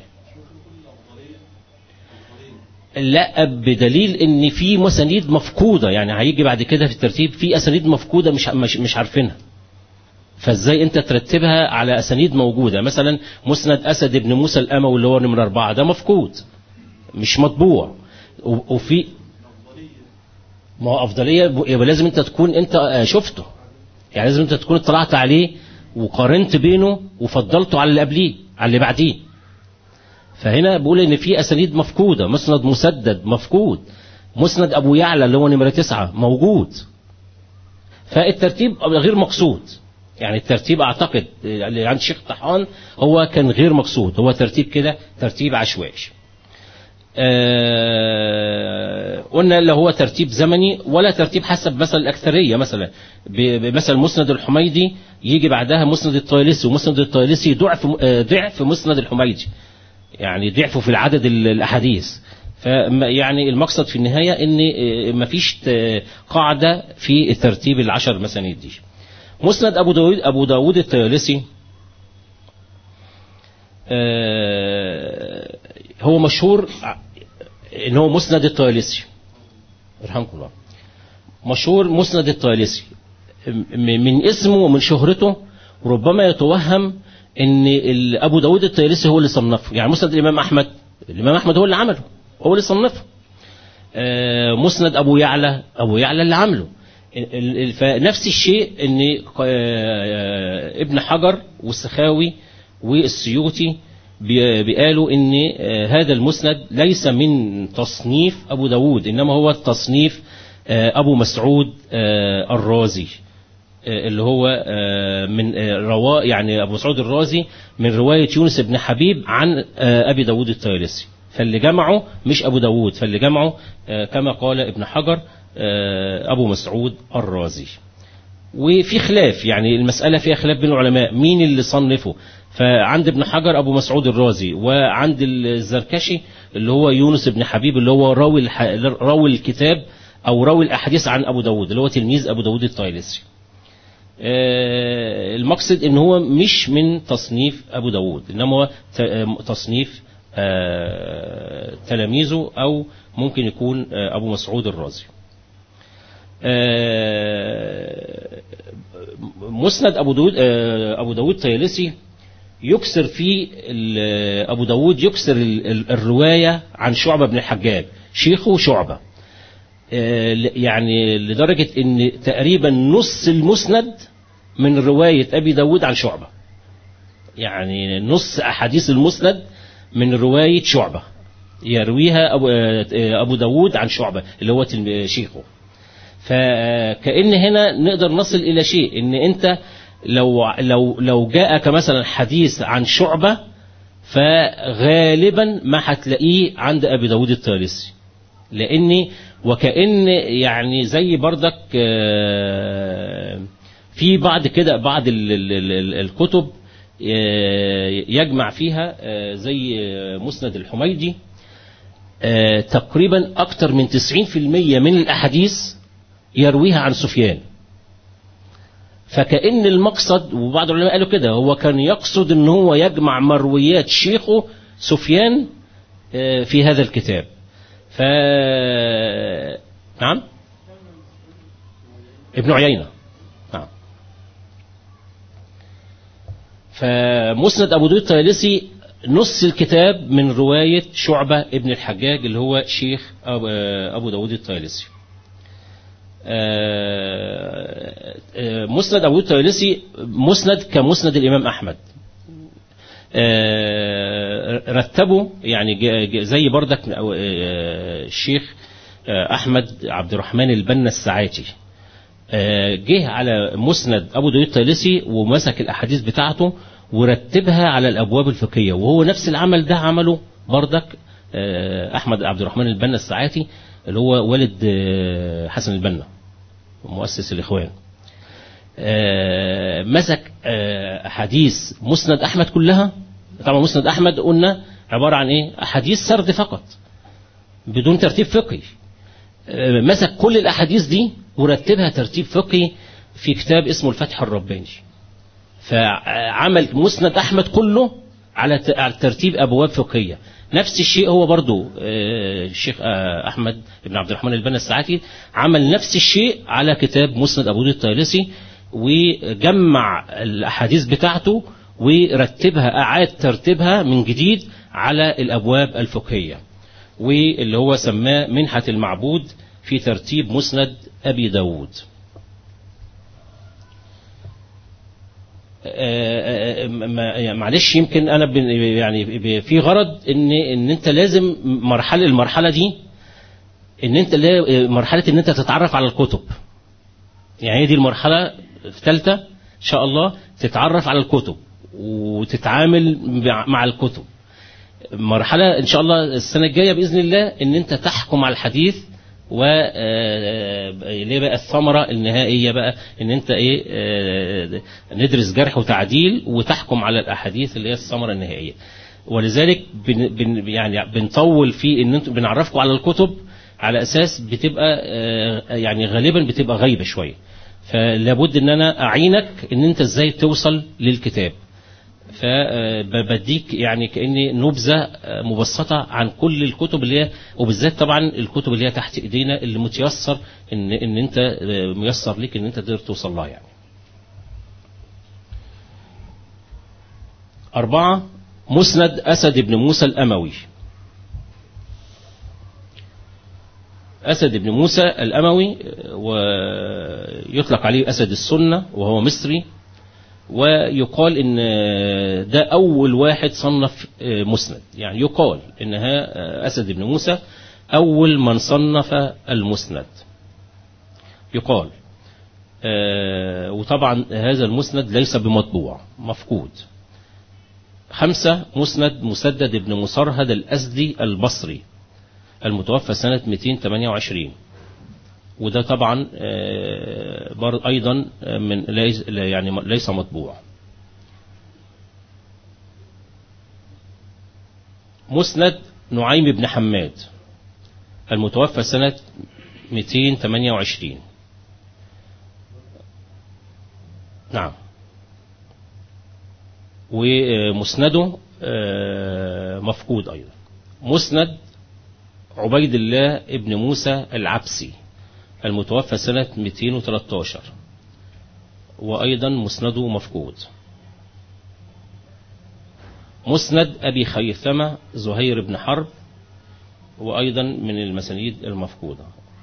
لا بدليل ان في مسانيد مفقوده يعني هيجي بعد كده في الترتيب في اسانيد مفقوده مش مش, مش عارفينها فازاي انت ترتبها على اسانيد موجوده مثلا مسند اسد بن موسى الاموي اللي هو نمره اربعه ده مفقود مش مطبوع و- وفي ما هو افضليه ب- يبقى لازم انت تكون انت آه، شفته يعني لازم انت تكون اطلعت عليه وقارنت بينه وفضلته على اللي قبليه على اللي بعديه فهنا بقول ان في اسانيد مفقوده مسند مسدد مفقود مسند ابو يعلى اللي هو نمره تسعة موجود فالترتيب غير مقصود يعني الترتيب اعتقد اللي عند الشيخ طحان هو كان غير مقصود هو ترتيب كده ترتيب عشوائي آه، قلنا اللي هو ترتيب زمني ولا ترتيب حسب مثلا الأكثرية مثلا ب- مثلا مسند الحميدي يجي بعدها مسند الطيالسي ومسند الطيالسي ضعف آه، ضعف مسند الحميدي يعني ضعفوا في العدد ال- الأحاديث فيعني المقصد في النهاية ان آه، مفيش ت- قاعدة في ترتيب العشر مسانيد دي مسند أبو داود أبو داود الطيالسي آه، هو مشهور ع- ان هو مسند الطيالسي يرحمكم الله مشهور مسند الطيالسي م- من اسمه ومن شهرته ربما يتوهم ان ال- ابو داود الطيالسي هو اللي صنفه يعني مسند الامام احمد الامام احمد هو اللي عمله هو اللي صنفه آه، مسند ابو يعلى ابو يعلى اللي عامله ال- ال- فنفس الشيء ان آه، ابن حجر والسخاوي والسيوطي بي- بيقالوا ان آه، هذا المسند ليس من تصنيف ابو داود انما هو تصنيف آه، ابو مسعود آه، الرازي آه، اللي هو آه، من آه، روا يعني ابو مسعود الرازي من روايه يونس بن حبيب عن آه، ابي داود الطيالسي فاللي جمعه مش ابو داود فاللي جمعه آه، كما قال ابن حجر آه، ابو مسعود الرازي وفي خلاف يعني المسألة فيها خلاف بين العلماء مين اللي صنفه فعند ابن حجر أبو مسعود الرازي وعند الزركشي اللي هو يونس بن حبيب اللي هو راوي الح... راوي الكتاب أو راوي الأحاديث عن أبو داود اللي هو تلميذ أبو داود الطيالسي آه، المقصد ان هو مش من تصنيف ابو داود انما هو ت- آه، تصنيف آه، تلاميذه او ممكن يكون آه، ابو مسعود الرازي آه، مسند ابو داود آه، ابو داود طيالسي يكسر فيه ال- ابو داود يكسر ال- ال- الروايه عن شعبه بن الحجاج شيخه شعبه آه، ل- يعني لدرجة ان تقريبا نص المسند من رواية ابي داود عن شعبة يعني نص احاديث المسند من رواية شعبة يرويها ابو, آه، أبو داود عن شعبة اللي هو تلم- شيخه فكأن هنا نقدر نصل الى شيء ان انت لو لو لو جاءك مثلا حديث عن شعبة فغالبا ما هتلاقيه عند ابي داود الطيالسي لاني وكأن يعني زي بردك آه، في بعض كده بعض ال- ال- ال- الكتب آه، يجمع فيها آه، زي آه، مسند الحميدي آه، تقريبا أكثر من 90% من الأحاديث يرويها عن سفيان فكأن المقصد وبعض العلماء قالوا كده هو كان يقصد ان هو يجمع مرويات شيخه سفيان آه، في هذا الكتاب ف نعم ابن عيينة نعم فمسند أبو داود الطيالسي نص الكتاب من رواية شعبة ابن الحجاج اللي هو شيخ أبو- أبو داود الطيالسي آه، آه، مسند أبو داود الطيالسي مسند كمسند الإمام أحمد آه، رتبوا يعني ج- ج- زي بردك أو- آه، الشيخ آه، أحمد عبد الرحمن البنا الساعاتي آه، جه على مسند أبو داود الطيالسي ومسك الأحاديث بتاعته ورتبها على الأبواب الفقهية وهو نفس العمل ده عمله بردك آه، أحمد عبد الرحمن البنا الساعاتي اللي هو والد آه، حسن البنا مؤسس الإخوان آه، مسك آه، أحاديث مسند أحمد كلها طبعا مسند أحمد قلنا عبارة عن إيه أحاديث سرد فقط بدون ترتيب فقهي آه، مسك كل الأحاديث دي ورتبها ترتيب فقهي في كتاب اسمه الفتح الرباني فعمل مسند أحمد كله على ت- على ترتيب أبواب فقهية نفس الشيء هو برضو آه، الشيخ آه، أحمد بن عبد الرحمن البنا الساعتي عمل نفس الشيء على كتاب مسند أبو داود الطيالسي وجمع الأحاديث بتاعته ورتبها أعاد ترتيبها من جديد على الأبواب الفقهية واللي هو سماه منحة المعبود في ترتيب مسند أبي داود آه، آه، ما- يعني معلش يمكن انا بن- يعني ب- في غرض ان ان انت لازم مرحله المرحله دي ان انت لا- مرحله ان انت تتعرف على الكتب يعني هي دي المرحله الثالثه ان شاء الله تتعرف على الكتب وتتعامل مع- مع الكتب مرحلة إن شاء الله السنة الجاية بإذن الله إن أنت تحكم على الحديث و آه، ليه بقى الثمرة النهائية بقى إن أنت إيه آه، ندرس جرح وتعديل وتحكم على الأحاديث اللي هي الثمرة النهائية ولذلك بن بن يعني بنطول في إن أنتم بنعرفكم على الكتب على أساس بتبقى آه، يعني غالبا بتبقى غايبة شوية فلابد إن أنا أعينك إن أنت إزاي توصل للكتاب فبديك يعني كأني نبذة مبسطة عن كل الكتب اللي هي وبالذات طبعا الكتب اللي هي تحت ايدينا اللي متيسر ان ان انت ميسر ليك ان انت تقدر توصل لها يعني. أربعة مسند أسد بن موسى الأموي أسد بن موسى الأموي ويطلق عليه أسد السنة وهو مصري ويقال ان ده اول واحد صنف مسند يعني يقال انها اسد بن موسى اول من صنف المسند يقال وطبعا هذا المسند ليس بمطبوع مفقود خمسة مسند مسدد بن مصرهد الأسدي البصري المتوفى سنة 228 وده طبعا بر ايضا من ليس يعني ليس مطبوع مسند نعيم بن حماد المتوفى سنة 228 نعم ومسنده آه، مفقود أيضا مسند عبيد الله ابن موسى العبسي المتوفى سنة 213 وأيضا مسنده مفقود مسند أبي خيثمة زهير بن حرب وأيضا من المسانيد المفقودة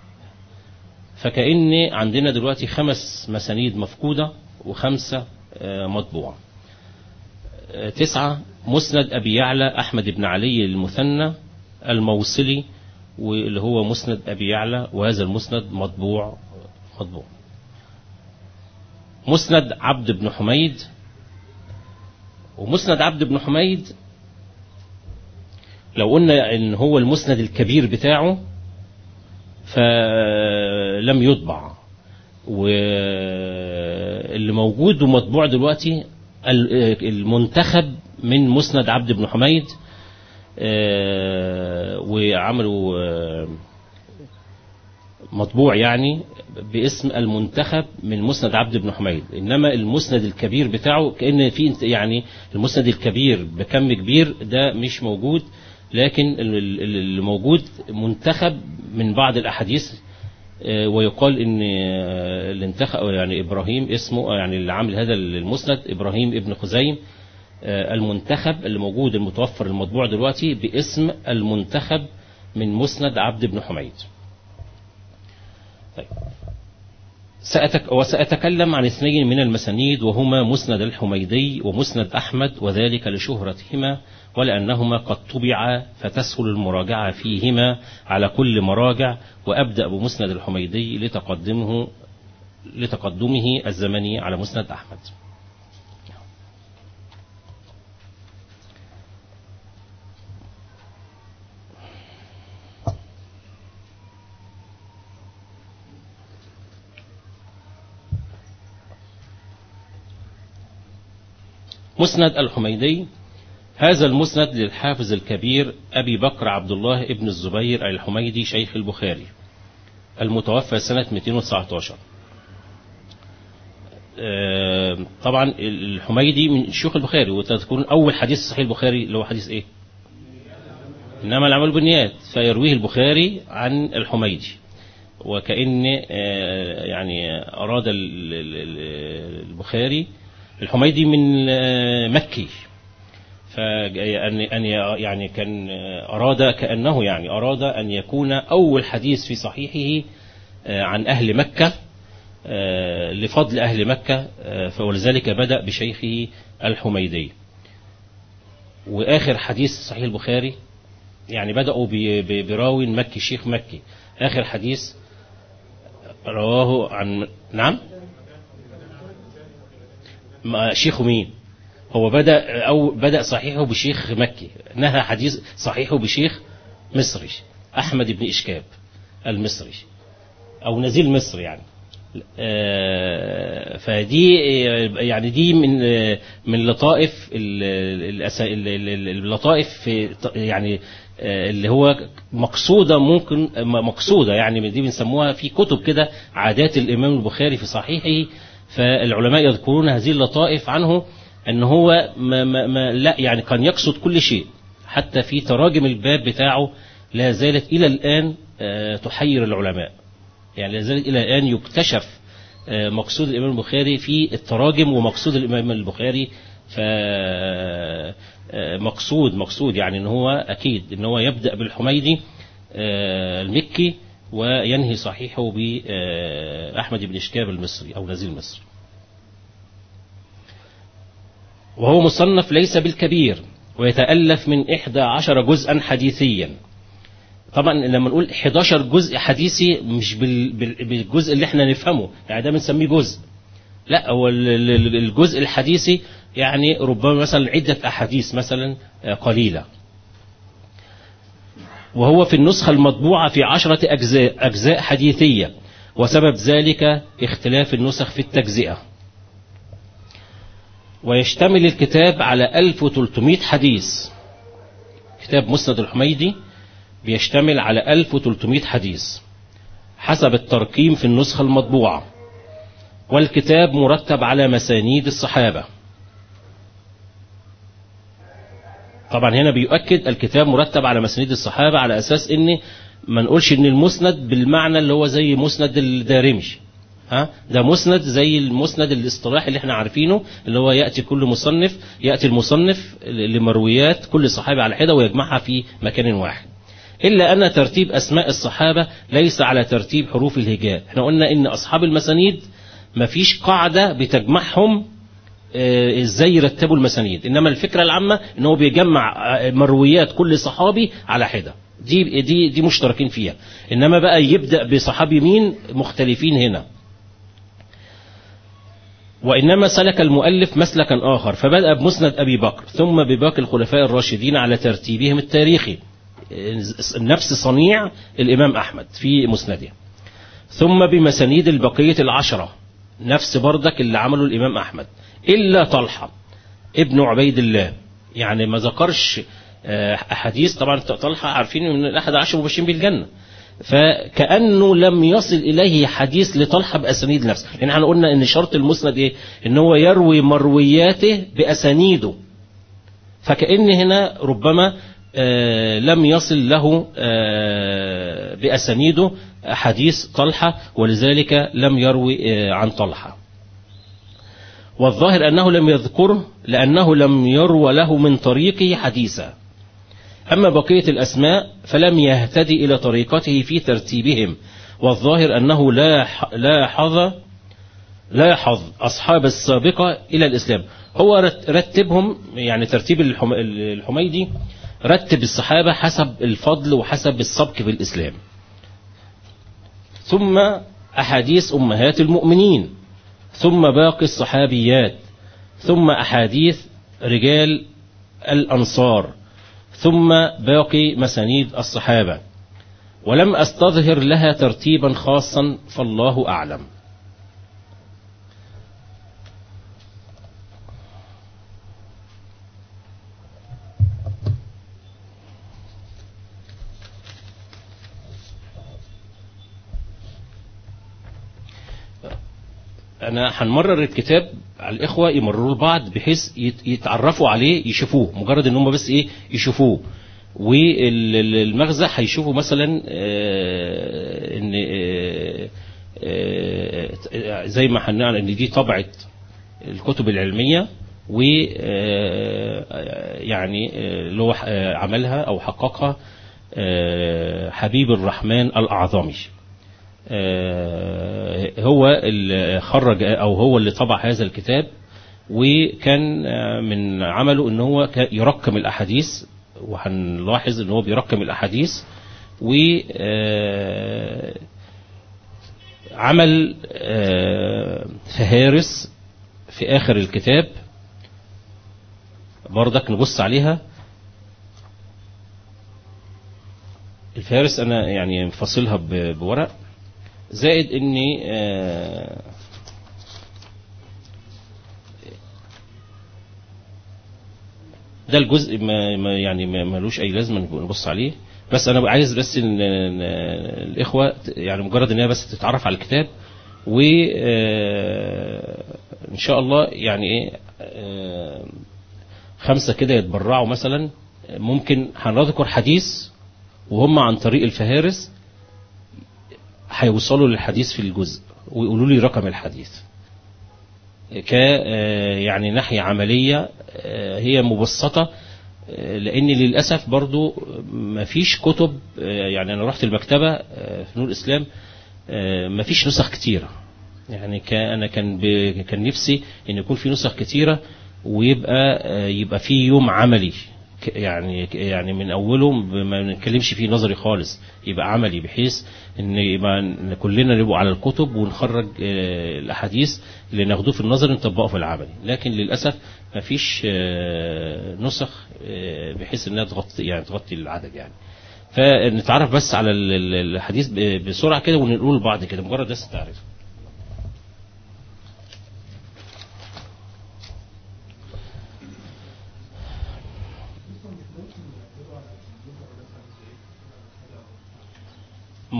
فكأن عندنا دلوقتي خمس مسانيد مفقودة وخمسة آه، مطبوعة آه، تسعة مسند أبي يعلى أحمد بن علي المثنى الموصلي واللي هو مسند أبي يعلى وهذا المسند مطبوع مطبوع مسند عبد بن حميد ومسند عبد بن حميد لو قلنا ان هو المسند الكبير بتاعه فلم يطبع واللي موجود ومطبوع دلوقتي ال- المنتخب من مسند عبد بن حميد آه، وعملوا آه، مطبوع يعني باسم المنتخب من مسند عبد بن حميد انما المسند الكبير بتاعه كان في يعني المسند الكبير بكم كبير ده مش موجود لكن ال- ال- اللي موجود منتخب من بعض الاحاديث آه، ويقال ان آه، اللي انتخب يعني ابراهيم اسمه يعني اللي عامل هذا المسند ابراهيم ابن خزيم آه، المنتخب اللي موجود المتوفر المطبوع دلوقتي باسم المنتخب من مسند عبد بن حميد طيب. سأتك وسأتكلم عن اثنين من المسانيد وهما مسند الحميدي ومسند أحمد وذلك لشهرتهما ولأنهما قد طبعا فتسهل المراجعة فيهما على كل مراجع وأبدأ بمسند الحميدي لتقدمه لتقدمه الزمني على مسند أحمد مسند الحميدي هذا المسند للحافظ الكبير أبي بكر عبد الله ابن الزبير الحميدي شيخ البخاري المتوفى سنة 219 آه، طبعا الحميدي من شيوخ البخاري وتكون أول حديث صحيح البخاري اللي هو حديث إيه إنما العمل بالنيات فيرويه البخاري عن الحميدي وكأن آه، يعني أراد ال- ال- ال- البخاري الحميدي من آه، مكي فأن أن يعني كان أراد كأنه يعني أراد أن يكون أول حديث في صحيحه آه، عن أهل مكة آه، لفضل أهل مكة آه، فولذلك بدأ بشيخه الحميدي وآخر حديث صحيح البخاري يعني بدأوا ب- ب- براوي مكي شيخ مكي آخر حديث رواه عن نعم ما- شيخه مين هو بدأ أو بدأ صحيحه بشيخ مكي نهى حديث صحيحه بشيخ مصري أحمد بن إشكاب المصري أو نزيل مصر يعني آه، فدي آه، يعني دي من آه، من لطائف ال- الأسا- ال- ال- ال- اللطائف في ط- يعني آه، اللي هو مقصودة ممكن م- مقصودة يعني دي بنسموها في كتب كده عادات الإمام البخاري في صحيحه فالعلماء يذكرون هذه اللطائف عنه أن هو ما ما ما لا يعني كان يقصد كل شيء حتى في تراجم الباب بتاعه لا زالت إلى الآن آه، تحير العلماء يعني لا زالت إلى الآن يكتشف آه، مقصود الإمام البخاري في التراجم ومقصود الإمام البخاري ف آه، مقصود مقصود يعني ان هو اكيد ان هو يبدا بالحميدي آه، المكي وينهي صحيحه باحمد بن اشكاب المصري او نزيل مصر وهو مصنف ليس بالكبير ويتألف من إحدى عشر جزءا حديثيا طبعا لما نقول 11 جزء حديثي مش بال- بال- بالجزء اللي احنا نفهمه يعني ده بنسميه جزء لا هو ال- ال- الجزء الحديثي يعني ربما مثلا عدة أحاديث مثلا آه، قليلة وهو في النسخة المطبوعة في عشرة أجزاء أجزاء حديثية وسبب ذلك اختلاف النسخ في التجزئة ويشتمل الكتاب على 1300 حديث كتاب مسند الحميدي بيشتمل على 1300 حديث حسب الترقيم في النسخة المطبوعة والكتاب مرتب على مسانيد الصحابة طبعا هنا بيؤكد الكتاب مرتب على مسانيد الصحابة على أساس ان ما نقولش ان المسند بالمعنى اللي هو زي مسند الدارمي ها ده مسند زي المسند الاصطلاحي اللي احنا عارفينه اللي هو ياتي كل مصنف ياتي المصنف لمرويات كل صحابي على حده ويجمعها في مكان واحد الا ان ترتيب اسماء الصحابه ليس على ترتيب حروف الهجاء احنا قلنا ان اصحاب المسانيد مفيش قاعده بتجمعهم آه، ازاي يرتبوا المسانيد انما الفكره العامه ان هو بيجمع آه، مرويات كل صحابي على حده دي دي دي مشتركين فيها انما بقى يبدا بصحابي مين مختلفين هنا وإنما سلك المؤلف مسلكا آخر فبدأ بمسند أبي بكر ثم بباقي الخلفاء الراشدين على ترتيبهم التاريخي نفس صنيع الإمام أحمد في مسنده ثم بمسانيد البقية العشرة نفس بردك اللي عمله الإمام أحمد إلا طلحة ابن عبيد الله يعني ما ذكرش آه، أحاديث طبعا طلحة عارفين من الأحد عشر مبشرين بالجنة فكأنه لم يصل إليه حديث لطلحة بأسانيد نفسه لأن احنا قلنا إن شرط المسند إيه إن هو يروي مروياته بأسانيده فكأن هنا ربما آه، لم يصل له آه، بأسانيده حديث طلحة ولذلك لم يروي آه، عن طلحة والظاهر أنه لم يذكره لأنه لم يروى له من طريقه حديثا أما بقية الأسماء فلم يهتدي إلى طريقته في ترتيبهم والظاهر أنه لا ح- لا حظ لا يحظ أصحاب السابقة إلى الإسلام هو رت- رتبهم يعني ترتيب الحم- الحميدي رتب الصحابة حسب الفضل وحسب السبق في الإسلام ثم أحاديث أمهات المؤمنين ثم باقي الصحابيات ثم أحاديث رجال الأنصار ثم باقي مسانيد الصحابة ولم أستظهر لها ترتيبا خاصا فالله أعلم أنا هنمرر الكتاب على الإخوة يمرروا لبعض بحيث يت- يتعرفوا عليه يشوفوه مجرد إن هم بس إيه يشوفوه والمغزى هيشوفوا مثلا آه، إن آه، آه، زي ما هنعلن إن دي طبعة الكتب العلمية و آه، يعني آه، اللي هو آه، عملها أو حققها آه، حبيب الرحمن الأعظمي آه، هو اللي خرج او هو اللي طبع هذا الكتاب وكان آه، من عمله ان هو كان يرقم الاحاديث وهنلاحظ ان هو بيرقم الاحاديث و آه، عمل آه، فهارس في اخر الكتاب برضك نبص عليها الفهارس انا يعني مفصلها ب- بورق زائد اني آه، ده الجزء ما ما- يعني ما ملوش اي لازمه نبص عليه بس انا عايز بس ان إن الاخوه ت- يعني مجرد ان هي بس تتعرف على الكتاب و آه، ان شاء الله يعني ايه آه، خمسه كده يتبرعوا مثلا ممكن هنذكر حديث وهم عن طريق الفهارس هيوصلوا للحديث في الجزء ويقولوا لي رقم الحديث ك آه، يعني ناحية عملية آه، هي مبسطة آه، لأن للأسف برضو مفيش كتب آه، يعني أنا رحت المكتبة آه، في نور الإسلام آه، مفيش نسخ كتيرة يعني كان أنا كان ب- كان نفسي إن يكون في نسخ كتيرة ويبقى آه، يبقى في يوم عملي ك- يعني يعني من اوله ما نتكلمش فيه نظري خالص يبقى عملي بحيث ان يبقى إن كلنا نبقى على الكتب ونخرج آه، الاحاديث اللي ناخدوه في النظري نطبقه في العملي لكن للاسف ما فيش آه، نسخ آه، بحيث انها تغطي يعني تغطي العدد يعني فنتعرف بس على ال- ال- الحديث ب- بسرعه كده ونقول لبعض كده مجرد بس تعريف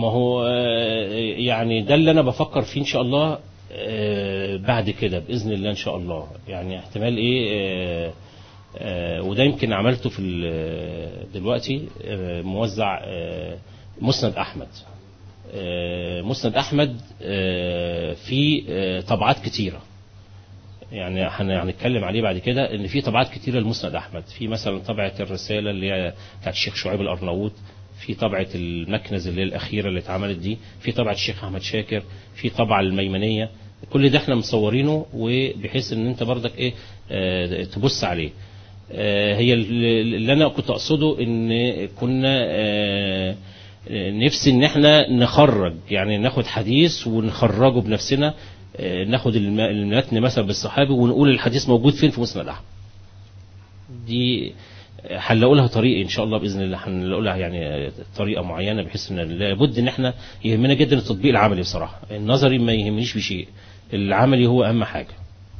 ما هو آه، يعني ده اللي انا بفكر فيه ان شاء الله آه، بعد كده باذن الله ان شاء الله يعني احتمال ايه آه، آه، وده يمكن عملته في ال- دلوقتي آه، موزع آه، مسند احمد آه، مسند احمد آه، في آه، طبعات كتيره يعني هن- هنتكلم عليه بعد كده ان في طبعات كتيره لمسند احمد في مثلا طبعه الرساله اللي هي بتاعت الشيخ شعيب الارناؤوط في طبعه المكنز اللي هي الاخيره اللي اتعملت دي في طبعه الشيخ احمد شاكر في طبعه الميمنيه كل ده احنا مصورينه وبحيث ان انت برضك ايه آه، تبص عليه آه، هي ال- اللي انا كنت اقصده ان كنا آه، آه، نفسي ان احنا نخرج يعني ناخد حديث ونخرجه بنفسنا آه، ناخد الم- المتن مثلا بالصحابي ونقول الحديث موجود فين في مسند احمد دي آه، هنلاقوا لها طريقه ان شاء الله باذن الله هنلاقوا لها يعني آه، طريقه معينه بحيث ان لابد ان احنا يهمنا جدا التطبيق العملي بصراحه النظري ما يهمنيش بشيء العملي هو اهم حاجه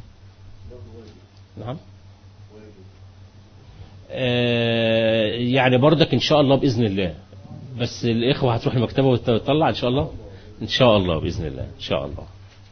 نعم آه، يعني برضك ان شاء الله باذن الله بس الاخوه هتروح المكتبه وتطلع ان شاء الله ان شاء الله باذن الله ان شاء الله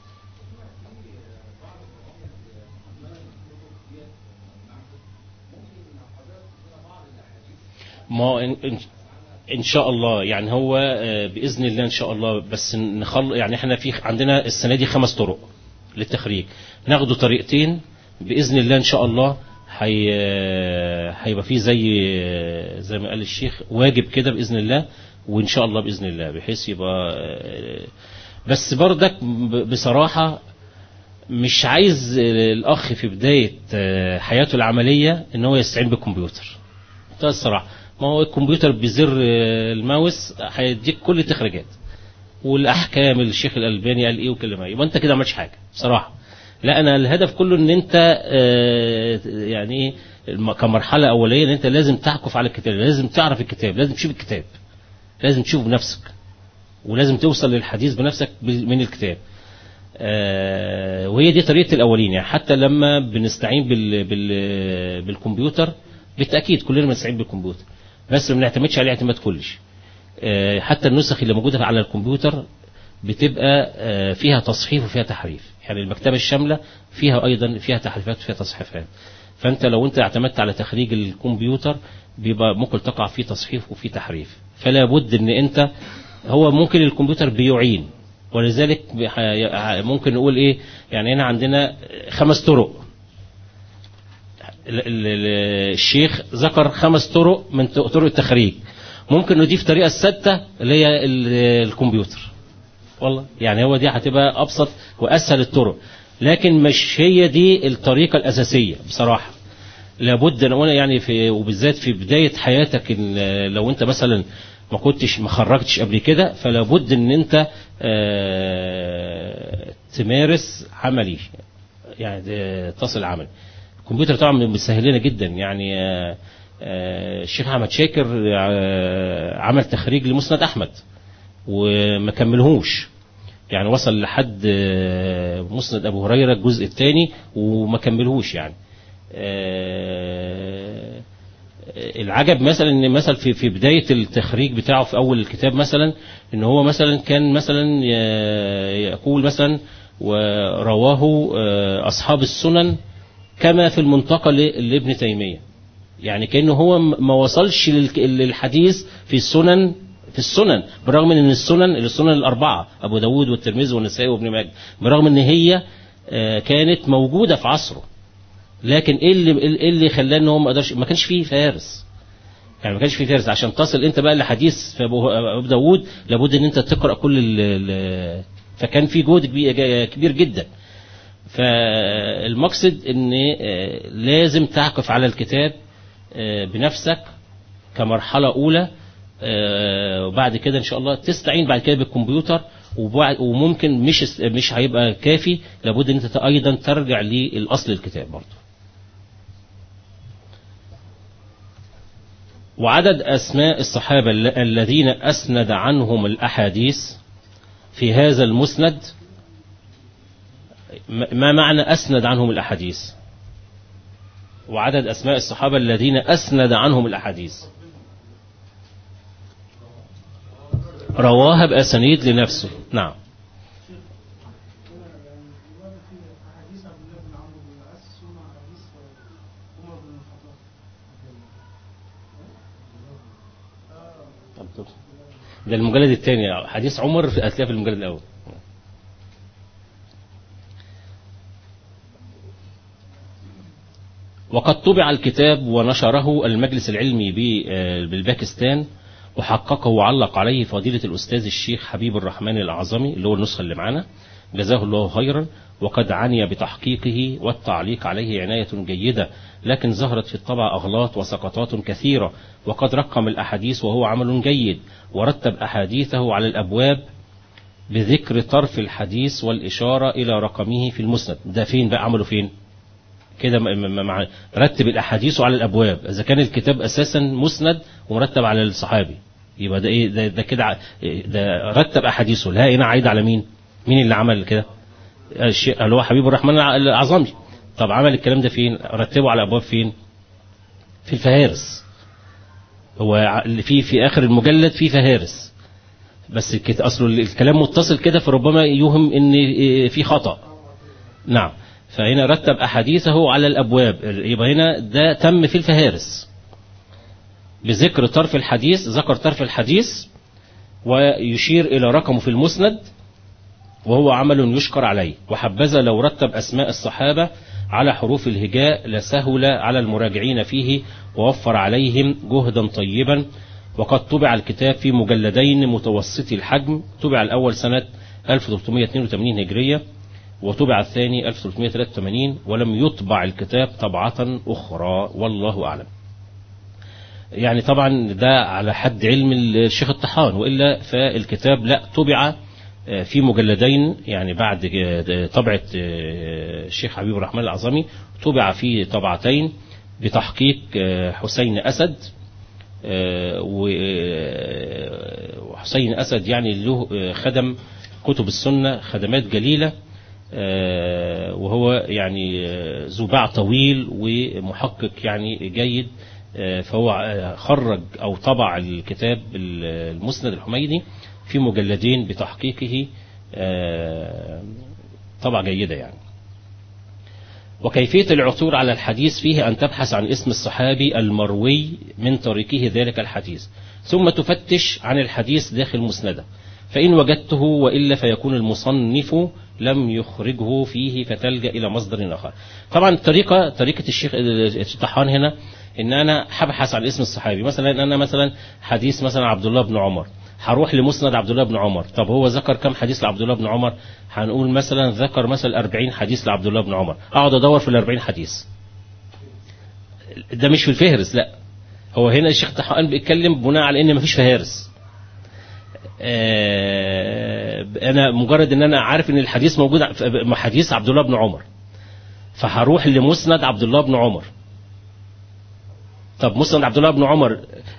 ما هو إن, إن, ان شاء الله يعني هو آه، باذن الله ان شاء الله بس نخل يعني احنا في عندنا السنه دي خمس طرق للتخريج ناخده طريقتين باذن الله ان شاء الله هي هيبقى فيه زي زي ما قال الشيخ واجب كده باذن الله وان شاء الله باذن الله بحيث يبقى آه، بس برضك ب- بصراحه مش عايز الاخ في بدايه آه، حياته العمليه ان هو يستعين بالكمبيوتر ده الصراحه ما هو الكمبيوتر بزر آه، الماوس هيديك كل التخريجات والاحكام الشيخ الالباني قال ايه وكلمه يبقى انت كده ما عملتش حاجه بصراحه لا انا الهدف كله ان انت آه، يعني ايه الم- كمرحله اوليه ان انت لازم تعكف على الكتاب لازم تعرف الكتاب لازم تشوف الكتاب لازم تشوفه بنفسك ولازم توصل للحديث بنفسك ب- من الكتاب آه، وهي دي طريقه الاولين يعني حتى لما بنستعين بال بال بالكمبيوتر بالتاكيد كلنا بنستعين بالكمبيوتر بس ما بنعتمدش عليه اعتماد كلش آه، حتى النسخ اللي موجوده على الكمبيوتر بتبقى آه، فيها تصحيف وفيها تحريف يعني المكتبه الشامله فيها ايضا فيها تحريفات وفيها تصحيفات فانت لو انت اعتمدت على تخريج الكمبيوتر بيبقى ممكن تقع فيه تصحيف وفيه تحريف فلا بد ان انت هو ممكن الكمبيوتر بيعين ولذلك بح- ممكن نقول ايه يعني هنا عندنا خمس طرق ال- ال- ال- الشيخ ذكر خمس طرق من ط- طرق التخريج ممكن نضيف طريقة الستة اللي هي ال- الكمبيوتر والله يعني هو دي هتبقى أبسط وأسهل الطرق لكن مش هي دي الطريقة الأساسية بصراحة لابد أن أقول يعني في وبالذات في بداية حياتك إن لو أنت مثلا ما كنتش ما خرجتش قبل كده فلا بد ان انت آه، تمارس عملي يعني ده تصل عملي الكمبيوتر طبعا بيسهل لنا جدا يعني آه، آه، الشيخ احمد شاكر آه، عمل تخريج لمسند احمد وما كملهوش يعني وصل لحد آه، مسند ابو هريره الجزء الثاني وما كملهوش يعني آه، العجب مثلا ان مثلا في في بدايه التخريج بتاعه في اول الكتاب مثلا ان هو مثلا كان مثلا ي- يقول مثلا ورواه آه، اصحاب السنن كما في المنطقه ل- لابن تيميه يعني كانه هو م- ما وصلش للك- للحديث في السنن في السنن بالرغم من ان السنن السنن الاربعه ابو داود والترمذي والنسائي وابن ماجه بالرغم ان هي آه، كانت موجوده في عصره لكن ايه اللي ايه اللي خلاه ان هو ما قدرش ما كانش فيه فارس يعني ما كانش فيه فارس عشان تصل انت بقى لحديث في ابو أبو داود لابد ان انت تقرا كل ال ال- فكان في جهد كبير كبير جدا فالمقصد ان آه، لازم تعكف على الكتاب آه، بنفسك كمرحله اولى آه، وبعد كده ان شاء الله تستعين بعد كده بالكمبيوتر وبعد وممكن مش مش هيبقى كافي لابد ان انت ايضا ترجع للاصل الكتاب برضه وعدد أسماء الصحابة ال- الذين أسند عنهم الأحاديث في هذا المسند م- ما معنى أسند عنهم الأحاديث وعدد أسماء الصحابة الذين أسند عنهم الأحاديث رواها بأسانيد لنفسه نعم هنا يعني دلوقتي في احاديث عبد الله بن عمرو بن العاص ثم احاديث عمر بن الخطاب آه. ده المجلد الثاني حديث عمر في هتلاقيه في المجلد الأول وقد طبع الكتاب ونشره المجلس العلمي ب- آه، بالباكستان وحققه وعلق عليه فضيلة الأستاذ الشيخ حبيب الرحمن الأعظمي اللي هو النسخة اللي معانا جزاه الله خيرا وقد عني بتحقيقه والتعليق عليه عناية جيدة لكن ظهرت في الطبع أغلاط وسقطات كثيرة وقد رقم الأحاديث وهو عمل جيد ورتب أحاديثه على الأبواب بذكر طرف الحديث والإشارة إلى رقمه في المسند ده فين بقى عمله فين كده م- م- مع رتب الأحاديث على الأبواب إذا كان الكتاب أساسا مسند ومرتب على الصحابي يبقى ده إيه ده, ده كده ع- ده رتب أحاديثه لا هنا عايد على مين مين اللي عمل كده الشيء اللي هو حبيب الرحمن الع- الأعظمي طب عمل الكلام ده فين رتبه على الأبواب فين في الفهارس هو ع- اللي في في آخر المجلد في فهارس بس الكت- أصله الكلام متصل كده فربما يوهم إن إيه في خطأ نعم فهنا رتب أحاديثه على الأبواب يبقى هنا ده تم في الفهارس بذكر طرف الحديث ذكر طرف الحديث ويشير إلى رقمه في المسند وهو عمل يشكر عليه وحبذا لو رتب أسماء الصحابة على حروف الهجاء لسهل على المراجعين فيه ووفر عليهم جهدا طيبا وقد طبع الكتاب في مجلدين متوسطي الحجم طبع الأول سنة 1382 هجرية وطبع الثاني 1383 ولم يطبع الكتاب طبعة أخرى والله أعلم يعني طبعا ده على حد علم الشيخ الطحان وإلا فالكتاب لا طبع في مجلدين يعني بعد طبعة الشيخ حبيب الرحمن الأعظمي طبع في طبعتين بتحقيق حسين أسد وحسين أسد يعني له خدم كتب السنة خدمات جليلة وهو يعني ذو باع طويل ومحقق يعني جيد فهو خرج أو طبع الكتاب المسند الحميدي في مجلدين بتحقيقه طبع جيدة يعني وكيفية العثور على الحديث فيه أن تبحث عن اسم الصحابي المروي من طريقه ذلك الحديث ثم تفتش عن الحديث داخل مسنده فإن وجدته وإلا فيكون المصنف لم يخرجه فيه فتلجأ إلى مصدر آخر طبعا طريقة طريقة الشيخ الطحان هنا إن أنا هبحث عن اسم الصحابي مثلا أنا مثلا حديث مثلا عبد الله بن عمر هروح لمسند عبد الله بن عمر طب هو ذكر كم حديث لعبد الله بن عمر هنقول مثلا ذكر مثلا 40 حديث لعبد الله بن عمر اقعد ادور في ال 40 حديث ده مش في الفهرس لا هو هنا الشيخ طحان بيتكلم بناء على ان مفيش فهارس انا مجرد ان انا عارف ان الحديث موجود حديث عبد الله بن عمر فهروح لمسند عبد الله بن عمر طب مسند عبد الله بن عمر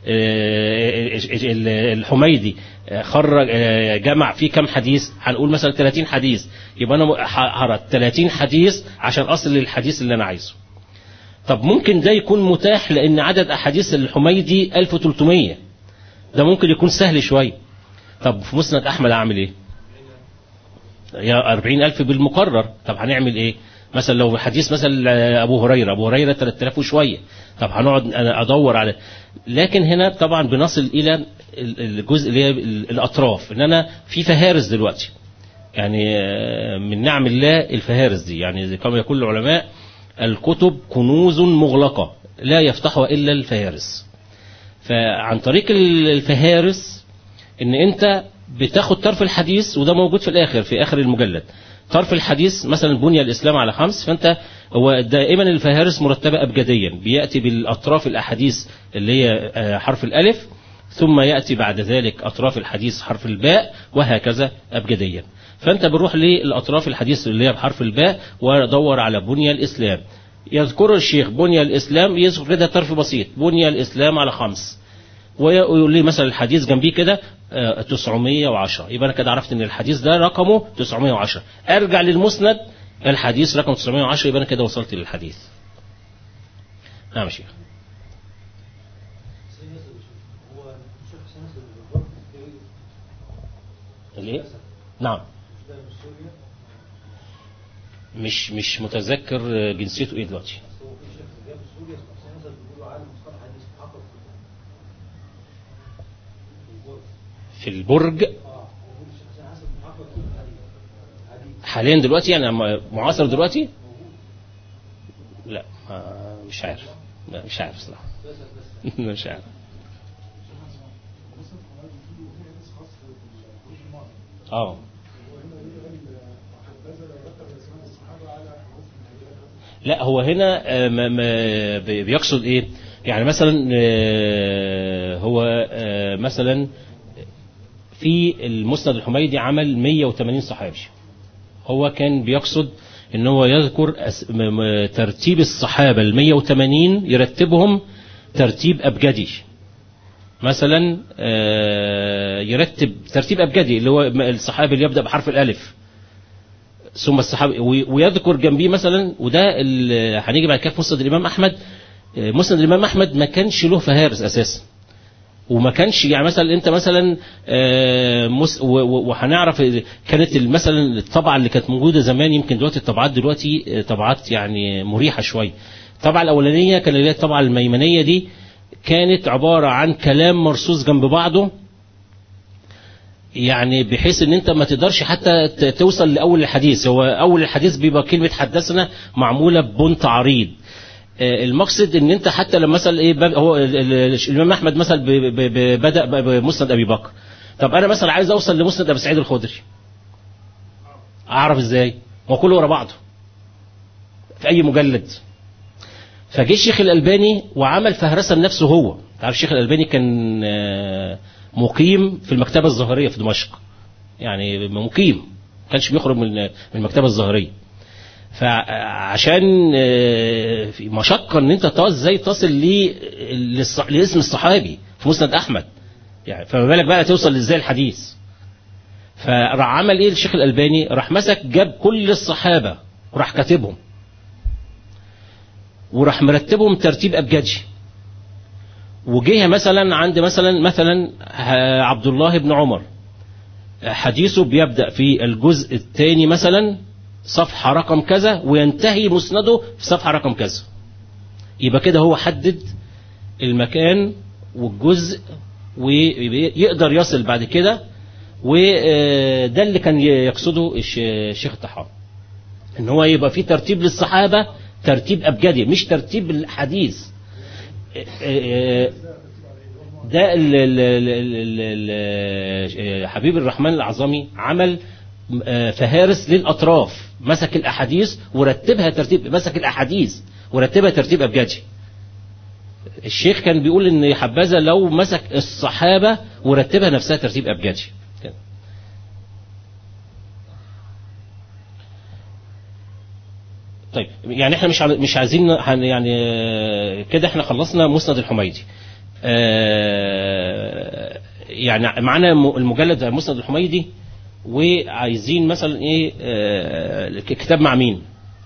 الحميدي خرج جمع فيه كم حديث هنقول مثلا 30 حديث يبقى انا هرى 30 حديث عشان اصل للحديث اللي انا عايزه طب ممكن ده يكون متاح لان عدد احاديث الحميدي 1300 ده ممكن يكون سهل شويه طب في مسند احمد اعمل ايه يا 40000 بالمقرر طب هنعمل ايه مثلا لو حديث مثلا ابو هريره ابو هريره 3000 وشويه طب هنقعد انا ادور على لكن هنا طبعا بنصل الى الجزء اللي هي الاطراف ان انا في فهارس دلوقتي يعني من نعم الله الفهارس دي يعني كما يقول العلماء الكتب كنوز مغلقه لا يفتحها الا الفهارس فعن طريق الفهارس ان انت بتاخد طرف الحديث وده موجود في الاخر في اخر المجلد طرف الحديث مثلا بني الإسلام على خمس فأنت هو دائما الفهارس مرتبة أبجديا بيأتي بالأطراف الأحاديث اللي هي حرف الألف ثم يأتي بعد ذلك أطراف الحديث حرف الباء وهكذا أبجديا فأنت بنروح للأطراف الحديث اللي هي بحرف الباء ودور على بني الإسلام يذكر الشيخ بني الإسلام يذكر كده طرف بسيط بني الإسلام على خمس ويقول لي مثلا الحديث جنبيه كده 910 يبقى انا كده عرفت ان الحديث ده رقمه 910 ارجع للمسند الحديث رقم 910 يبقى انا كده وصلت للحديث نعم يا شيخ الايه نعم مش مش متذكر جنسيته ايه دلوقتي في البرج حاليا دلوقتي يعني معاصر دلوقتي لا ما- مش عارف لا مش عارف صراحة مش عارف اه لا هو هنا آه، ما- ما- بي- بيقصد ايه يعني مثلا آه، هو آه، مثلا في المسند الحميدي عمل 180 صحابي هو كان بيقصد ان هو يذكر أس- م- م- ترتيب الصحابة ال 180 يرتبهم ترتيب ابجدي مثلا آه، يرتب ترتيب ابجدي اللي هو الصحابي اللي يبدا بحرف الالف ثم الصحابي وي- ويذكر جنبيه مثلا وده ال- هنيجي بعد كده في مسند الامام احمد آه، مسند الامام احمد ما كانش له فهارس اساسا وما كانش يعني مثلا انت مثلا آه، مس- و- و- وهنعرف كانت ال- مثلا الطبعه اللي كانت موجوده زمان يمكن دلوقتي الطبعات دلوقتي آه، طبعات يعني مريحه شويه الطبعه الاولانيه كان اللي هي الطبعه الميمنيه دي كانت عباره عن كلام مرصوص جنب بعضه يعني بحيث ان انت ما تقدرش حتى ت- توصل لاول الحديث هو اول الحديث بيبقى كلمه حدثنا معموله ببنت عريض آه، المقصد ان انت حتى لما مثلا ايه باب- هو ال- ال- الامام احمد مثلا ب- ب- ب- بدا ب- بمسند ابي بكر طب انا مثلا عايز اوصل لمسند ابي سعيد الخدري اعرف ازاي هو كله ورا بعضه في اي مجلد فجه الشيخ الالباني وعمل فهرسه لنفسه هو تعرف الشيخ الالباني كان آه، مقيم في المكتبه الظاهريه في دمشق يعني مقيم ما كانش بيخرج من من المكتبه الظاهريه فعشان آه، في مشقه ان انت تصل ازاي تصل لي- للص- لاسم الصحابي في مسند احمد يعني فما بالك بقى توصل ازاي الحديث فراح عمل ايه الشيخ الالباني راح مسك جاب كل الصحابه وراح كاتبهم وراح مرتبهم ترتيب ابجدي وجه مثلا عند مثلا مثلا ه- عبد الله بن عمر حديثه بيبدأ في الجزء الثاني مثلا صفحة رقم كذا وينتهي مسنده في صفحة رقم كذا يبقى كده هو حدد المكان والجزء ويقدر يصل بعد كده وده اللي كان يقصده الش- الشيخ الطحاوي ان هو يبقى في ترتيب للصحابة ترتيب أبجدي مش ترتيب الحديث ده ال ال ال ال ال ال حبيب الرحمن العظمي عمل آه، فهارس للأطراف مسك الأحاديث ورتبها ترتيب مسك الأحاديث ورتبها ترتيب أبجدي الشيخ كان بيقول ان حبذا لو مسك الصحابة ورتبها نفسها ترتيب أبجدي كده. طيب يعني احنا مش عاي- مش عايزين هن- يعني آه، كده احنا خلصنا مسند الحميدي آه، يعني معانا م- المجلد بتاع مسند الحميدي وعايزين مثلا ايه آه، ك- كتاب مع مين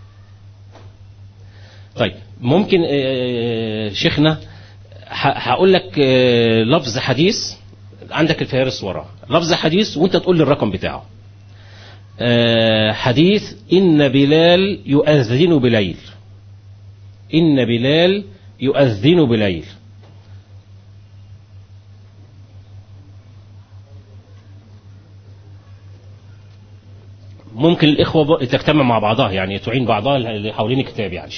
طيب ممكن آه، شيخنا ه- هقول لك آه، لفظ حديث عندك الفهرس وراه لفظ حديث وانت تقول لي الرقم بتاعه آه، حديث إن بلال يؤذن بليل إن بلال يؤذن بليل ممكن الإخوة ب- تجتمع مع بعضها يعني تعين بعضها اللي حوالين الكتاب يعني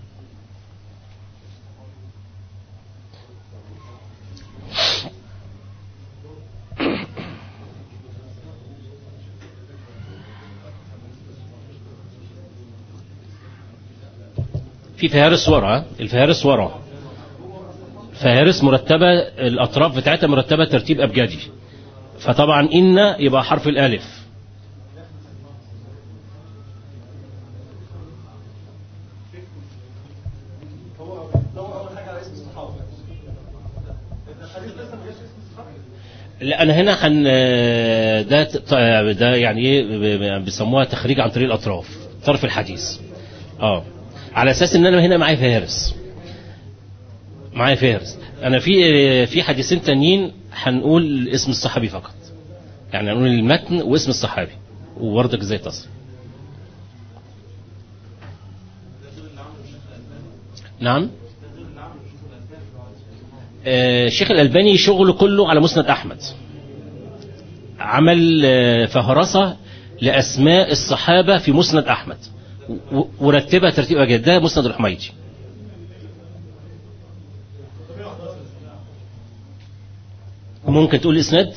في فهارس ورا الفهارس ورا فهارس مرتبة الأطراف بتاعتها مرتبة ترتيب أبجدي فطبعا إن يبقى حرف الألف لا انا هنا حن ده ت- ده يعني ايه بيسموها تخريج عن طريق الاطراف طرف الحديث اه على اساس ان انا هنا معايا فهرس معايا فهرس انا في في حديثين تانيين هنقول اسم الصحابي فقط يعني نقول المتن واسم الصحابي وبرضك ازاي تصل نعم آه، الشيخ الألباني شغله كله على مسند أحمد عمل آه، فهرسة لأسماء الصحابة في مسند أحمد و- ورتبها ترتيب أجل ده مسند الحميدي ممكن تقول اسناد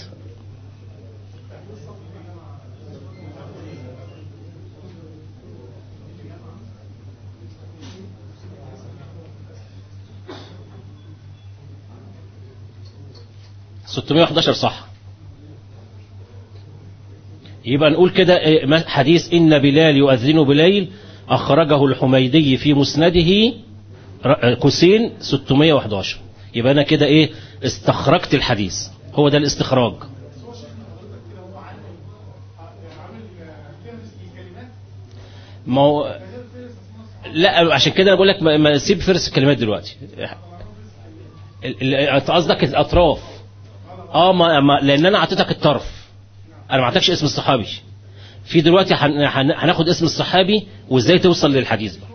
ستمائة وحداشر صح يبقى نقول كده إيه، ما- حديث إن بلال يؤذن بليل أخرجه الحميدي في مسنده ر- قوسين 611 يبقى أنا كده إيه استخرجت الحديث هو ده الاستخراج ما هو لا عشان كده انا بقول لك ما- ما سيب فرس الكلمات دلوقتي ال- ال- انت قصدك الاطراف اه ما ما لان انا اعطيتك الطرف انا ما اعطيتكش اسم الصحابي في دلوقتي هن- هن- هناخد اسم الصحابي وازاي توصل للحديث بقى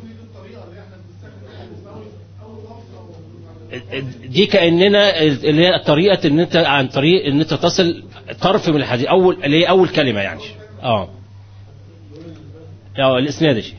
دي كاننا اللي هي طريقه ان انت عن طريق ان انت تصل طرف من الحديث اول اللي هي اول كلمه يعني اه اه الاسناد يا شيخ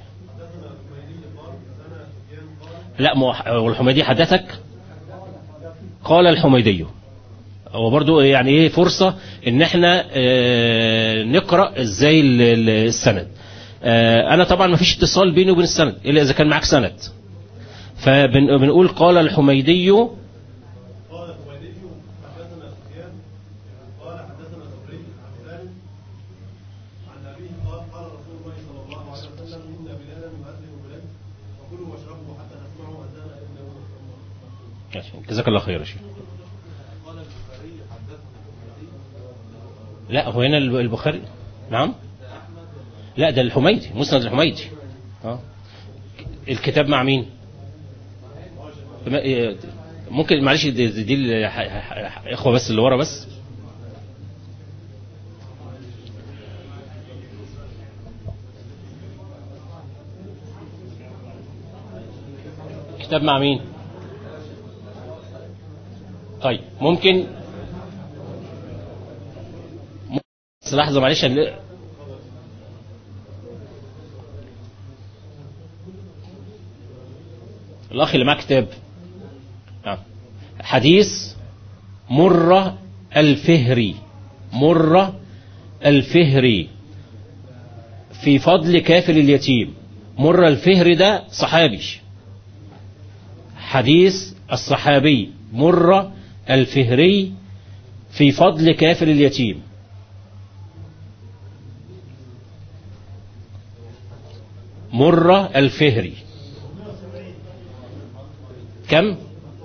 لا ما هو- هو الحميدي حدثك قال الحميدي هو برضو يعني ايه فرصة ان احنا آه، نقرأ ازاي ال- ال- السند آه، انا طبعا ما فيش اتصال بيني وبين السند الا اذا كان معاك سند فبنقول قال الحميدي قال الحميدي حدثنا سفيان قال حدثنا زهري عن سالم عن ابيه قال قال رسول الله صلى الله عليه وسلم ان بلالا يؤذن بليل فكلوا واشربوا حتى تسمعوا اذان ابن مسعود ماشي. جزاك الله خير يا شيخ قال البخاري حدثنا الحميدي لا هو هنا البخاري نعم لا ده الحميدي مسند الحميدي اه الكتاب مع مين ما- إيه، ممكن معلش دي, دي, دي ال- ح- ح- ح- اخوه بس اللي ورا بس كتاب مع مين طيب ممكن بس لحظة معلش هنل- الأخ اللي معاه كتاب نعم. حديث مرة الفهري مرة الفهري في فضل كافل اليتيم مرة الفهري ده صحابي حديث الصحابي مرة الفهري في فضل كافل اليتيم مرة الفهري كم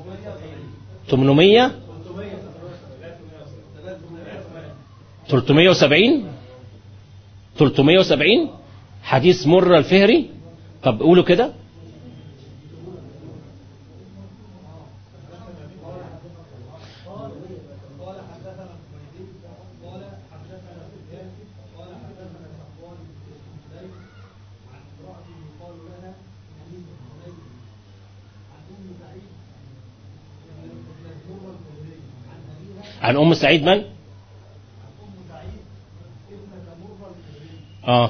800 370 370 حديث مرة الفهري طب قولوا كده عن ام سعيد من اه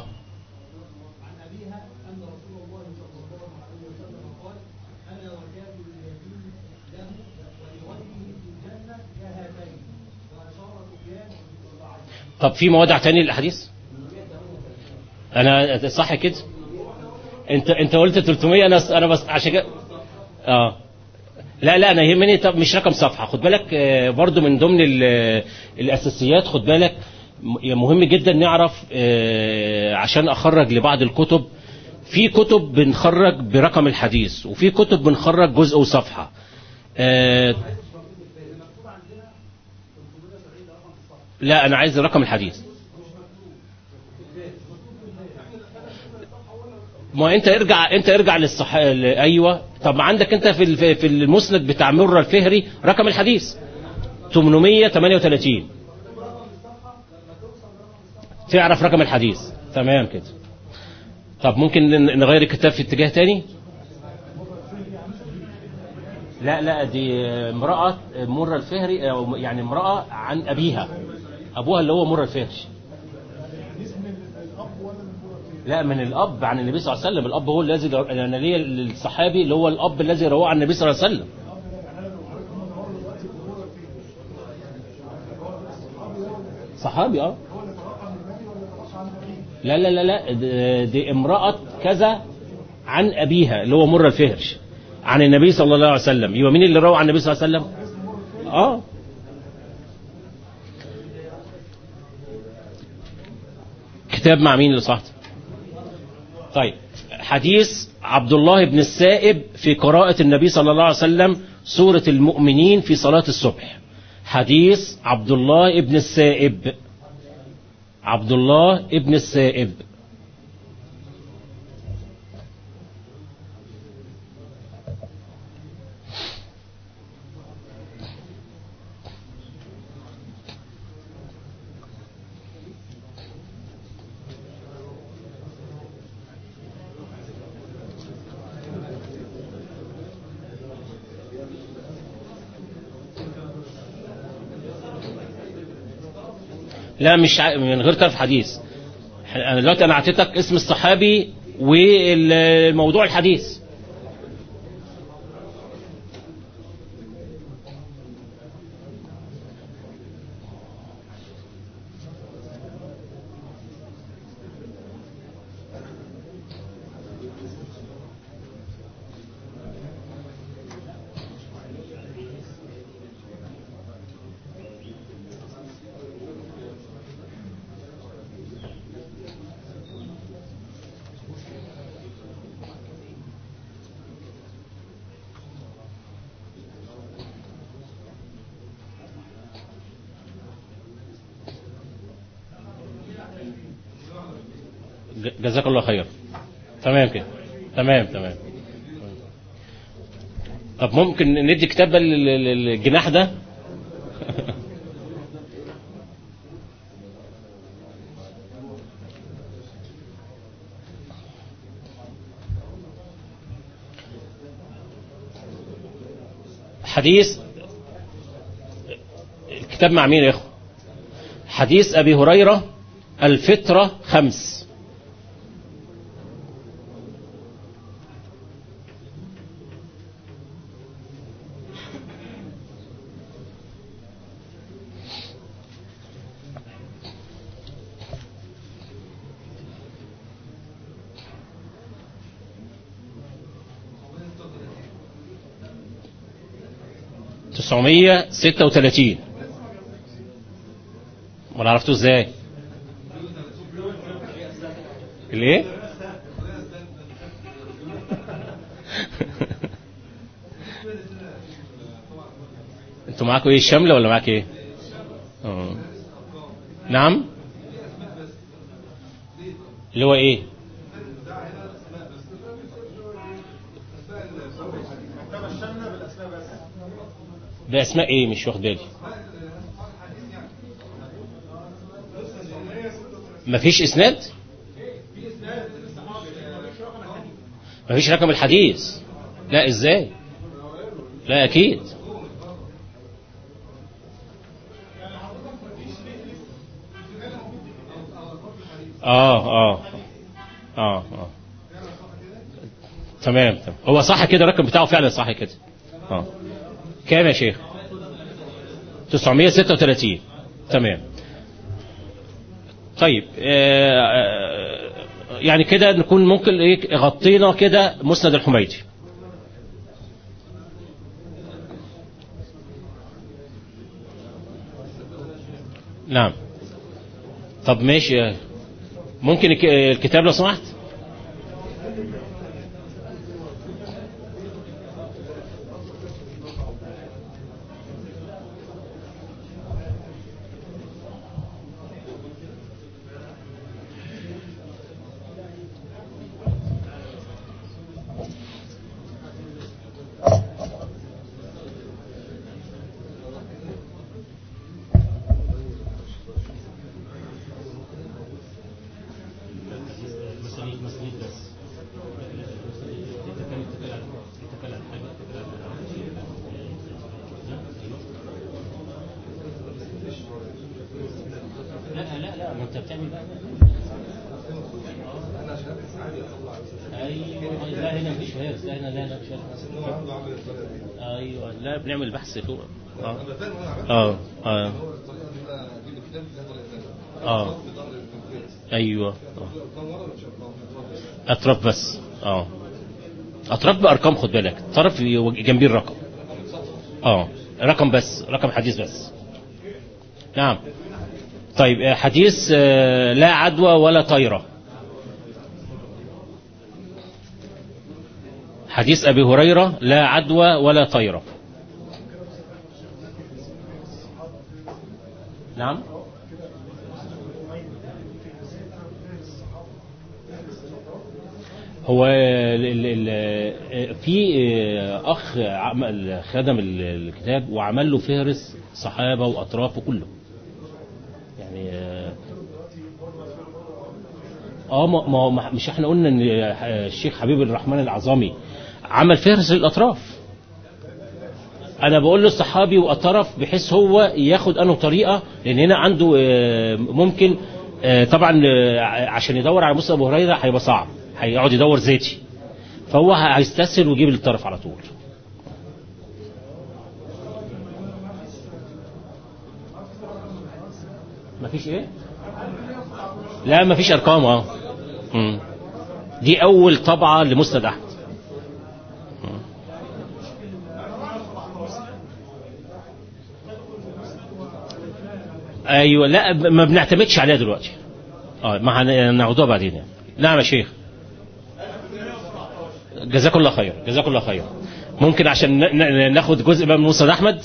طب في مواضع تاني للاحاديث انا صح كده انت انت قلت 300 انا انا بس عشان كده اه لا لا انا يهمني طب مش رقم صفحه خد بالك آه، برضو من ضمن ال- الاساسيات خد بالك م- مهم جدا نعرف آه، عشان اخرج لبعض الكتب في كتب بنخرج برقم الحديث وفي كتب بنخرج جزء وصفحه آه، لا انا عايز رقم الحديث ما انت ارجع انت ارجع للصح ل- ايوه طب ما عندك انت في الف- في المسند بتاع مرة الفهري رقم الحديث 838 تعرف رقم الحديث تمام كده طب ممكن ن- نغير الكتاب في اتجاه تاني لا لا دي امرأة مرة الفهري أو يعني امرأة عن أبيها أبوها اللي هو مرة الفهري لا من الأب عن النبي صلى الله عليه وسلم الأب هو الذي أنا ليا الصحابي اللي هو الأب الذي رواه عن النبي صلى الله عليه وسلم صحابي اه لا لا لا لا د- دي امرأة كذا عن أبيها اللي هو مرة الفهرش عن النبي صلى الله عليه وسلم يبقى مين اللي روى عن النبي صلى الله عليه وسلم اه كتاب مع مين اللي صحت طيب حديث عبد الله بن السائب في قراءة النبي صلى الله عليه وسلم سورة المؤمنين في صلاة الصبح حديث عبد الله بن السائب عبد الله ابن السائب لا مش ع- من غير طرف حديث انا دلوقتي انا اعطيتك اسم الصحابي والموضوع الحديث ج- جزاك الله خير تمام كده تمام تمام طب ممكن ندي كتاب لل- لل- للجناح ده حديث الكتاب مع مين يا اخو حديث ابي هريره الفطره خمس تسعمية ستة وتلاتين ولا عرفتوا ازاي الايه انتوا معاكم ايه الشملة ولا معاك ايه اه. نعم اللي هو ايه باسماء ايه مش واخد بالي مفيش اسناد مفيش رقم الحديث لا ازاي لا اكيد اه اه اه اه تمام تمام هو صح كده الرقم بتاعه فعلا صح كده اه كام يا شيخ 936 تمام طيب آه، آه، يعني كده نكون ممكن ايه غطينا كده مسند الحميدي نعم طب ماشي ممكن الك- الكتاب لو سمحت ايوه لا هنا مفيش فارس لا هنا لا لا مفيش فارس ايوه لا بنعمل بحث فوق اه اه اه اه ايوه آه. اطراف بس اه اطراف بارقام خد بالك طرف جنبيه الرقم اه رقم بس رقم حديث بس نعم طيب آه، حديث آه، لا عدوى ولا طيرة حديث أبي هريرة لا عدوى ولا طيرة نعم هو ال- ال- ال- في اخ عمل خدم ال- الكتاب وعمل له فهرس صحابه واطرافه كله يعني اه اه ما ما- ما مش احنا قلنا ان الشيخ حبيب الرحمن العظامي عمل فهرس للاطراف انا بقول للصحابي واطرف بحيث هو ياخد انه طريقه لان هنا عنده آه، ممكن آه، طبعا آه، عشان يدور على موسى ابو هريره هيبقى صعب هيقعد يدور ذاتي فهو هيستسهل ويجيب الطرف على طول مفيش ايه لا مفيش ارقام اه مم. دي اول طبعه لمسند احمد مم. ايوه لا ب- ما بنعتمدش عليها دلوقتي اه ما هن- هناخدوها بعدين يعني نعم يا شيخ جزاكم الله خير جزاكم الله خير ممكن عشان ن- ن- ناخد جزء بقى من مسند احمد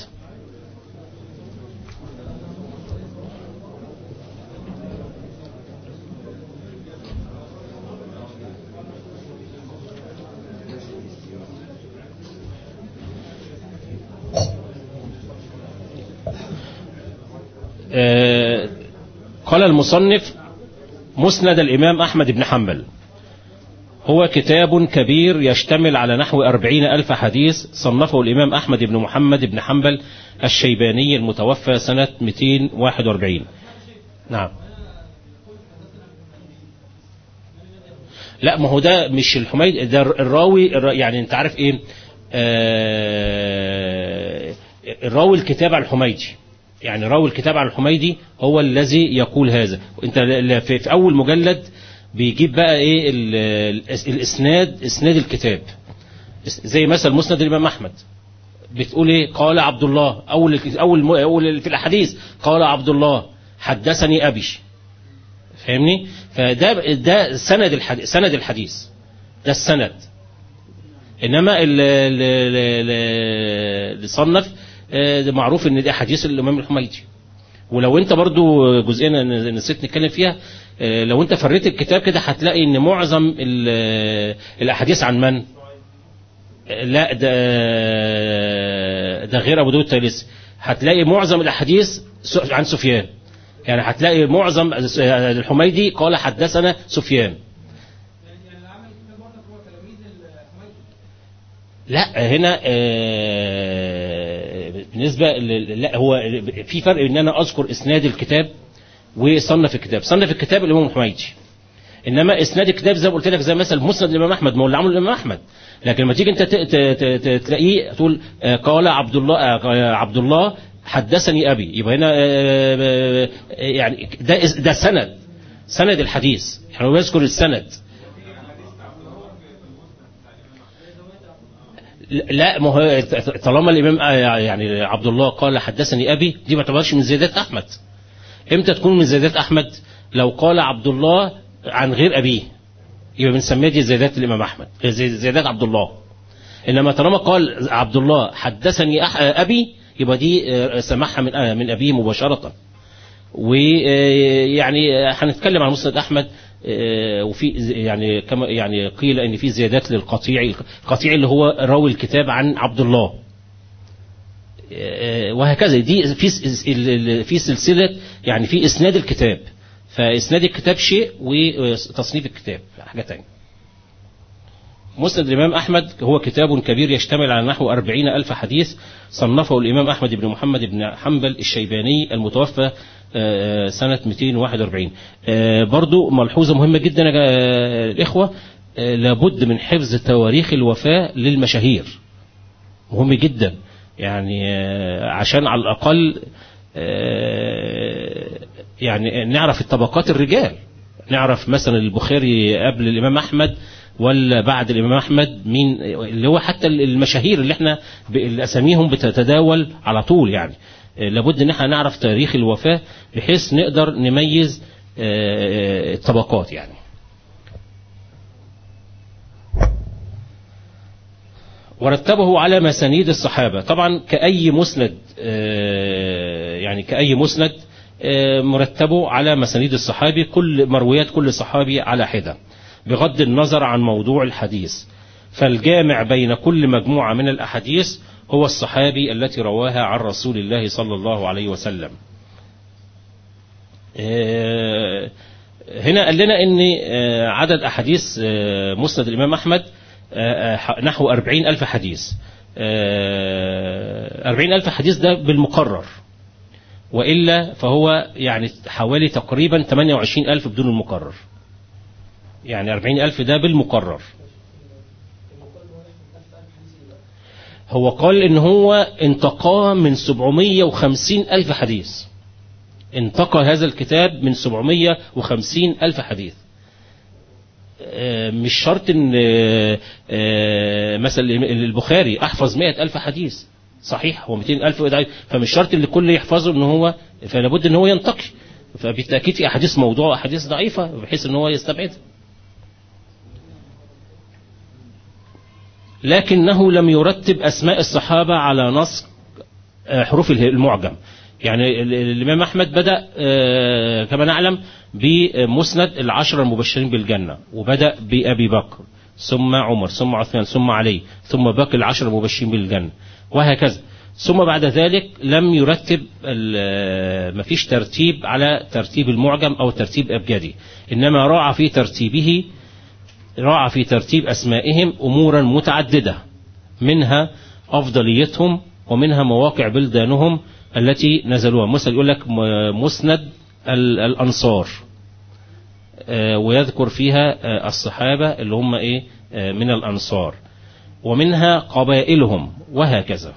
آه، قال المصنف مسند الإمام أحمد بن حنبل هو كتاب كبير يشتمل على نحو أربعين ألف حديث صنفه الإمام أحمد بن محمد بن حنبل الشيباني المتوفى سنة 241 نعم لا ما هو ده مش الحميد ده الراوي الر- يعني انت عارف ايه آه الراوي الكتاب على الحميدي يعني راوي الكتاب على الحميدي هو الذي يقول هذا انت ل- ل- في, في اول مجلد بيجيب بقى ايه ال- الإس- الاسناد اسناد الكتاب اس- زي مثلا مسند الامام احمد بتقول ايه قال عبد الله اول الك- اول م- اول في الاحاديث قال عبد الله حدثني ابي فاهمني فده ده سند الحديث سند الحديث ده السند انما ال- ال- ال- ال- اللي صنف آه، ده معروف ان ده حديث الامام الحميدي ولو انت برضو جزئيه ن- نسيت نتكلم فيها آه، لو انت فريت الكتاب كده هتلاقي ان معظم ال- الاحاديث عن من آه، لا ده ده غير ابو داود الطيالسي هتلاقي معظم الاحاديث س- عن سفيان يعني هتلاقي معظم الحميدي قال حدثنا سفيان لا هنا آه، بالنسبة ل- لا هو في فرق ان انا اذكر اسناد الكتاب وصنف الكتاب صنف الكتاب الامام الحميدي انما اسناد الكتاب زي ما قلت لك زي مثلا مسند الامام احمد ما هو اللي عمله الامام احمد لكن لما تيجي انت ت- ت- ت- ت- تلاقيه تقول آه، قال عبد الله آه، عبد الله حدثني ابي يبقى هنا آه، آه، يعني ده ده سند سند الحديث يعني هو يذكر السند لا ما هو طالما الامام آه، يعني عبد الله قال حدثني ابي دي ما تعتبرش من زيادات احمد امتى تكون من زيادات احمد لو قال عبد الله عن غير ابيه يبقى بنسميها دي زيادات الامام احمد زي- زيادات عبد الله انما طالما قال عبد الله حدثني أح- ابي يبقى دي آه، سمعها من آه، من ابيه مباشره ويعني هنتكلم عن مسند احمد آه، وفي ز- يعني كما يعني قيل ان في زيادات للقطيع القطيع اللي هو راوي الكتاب عن عبد الله آه، وهكذا دي في س- ال- ال- في سلسله يعني في اسناد الكتاب فاسناد الكتاب شيء وتصنيف الكتاب حاجه تانية مسند الإمام أحمد هو كتاب كبير يشتمل على نحو أربعين ألف حديث صنفه الإمام أحمد بن محمد بن حنبل الشيباني المتوفى آه، سنة 241 آه، برضو ملحوظة مهمة جدا يا جا- الإخوة آه، لابد من حفظ تواريخ الوفاة للمشاهير مهم جدا يعني آه، عشان على الأقل آه، يعني نعرف الطبقات الرجال نعرف مثلا البخاري قبل الإمام أحمد ولا بعد الإمام أحمد مين اللي هو حتى المشاهير اللي احنا ب- اللي أساميهم بتتداول على طول يعني آه، لابد ان احنا نعرف تاريخ الوفاة بحيث نقدر نميز آه، الطبقات يعني ورتبه على مسانيد الصحابة طبعا كأي مسند آه، يعني كأي مسند آه، مرتبه على مسانيد الصحابي كل مرويات كل صحابي على حدة بغض النظر عن موضوع الحديث فالجامع بين كل مجموعة من الأحاديث هو الصحابي التي رواها عن رسول الله صلى الله عليه وسلم آه، هنا قال لنا ان آه، عدد احاديث آه، مسند الامام احمد آه، آه، نحو أربعين ألف حديث أربعين ألف حديث ده بالمقرر وإلا فهو يعني حوالي تقريبا 28 ألف بدون المقرر يعني 40 ألف ده بالمقرر هو قال ان هو انتقاه من 750 ألف حديث انتقى هذا الكتاب من 750 ألف حديث آه، مش شرط ان آه، آه، مثلا البخاري احفظ مئة ألف حديث صحيح هو 200 ألف ضعيف فمش شرط اللي كل يحفظه ان هو فلابد ان هو ينتقي فبالتأكيد في أحاديث موضوع وأحاديث ضعيفة بحيث ان هو يستبعدها لكنه لم يرتب أسماء الصحابة على نص آه، حروف المعجم يعني ال- الإمام أحمد بدأ آه، كما نعلم بمسند العشرة المبشرين بالجنة وبدأ بأبي بكر ثم عمر ثم عثمان ثم علي ثم باقي العشرة المبشرين بالجنة وهكذا ثم بعد ذلك لم يرتب ال- مفيش ترتيب على ترتيب المعجم أو ترتيب أبجدي إنما راعى في ترتيبه راعى في ترتيب أسمائهم أمورا متعددة منها أفضليتهم ومنها مواقع بلدانهم التي نزلوها مثل يقول لك م- مسند ال- الأنصار آه، ويذكر فيها آه، الصحابة اللي هم إيه آه، من الأنصار ومنها قبائلهم وهكذا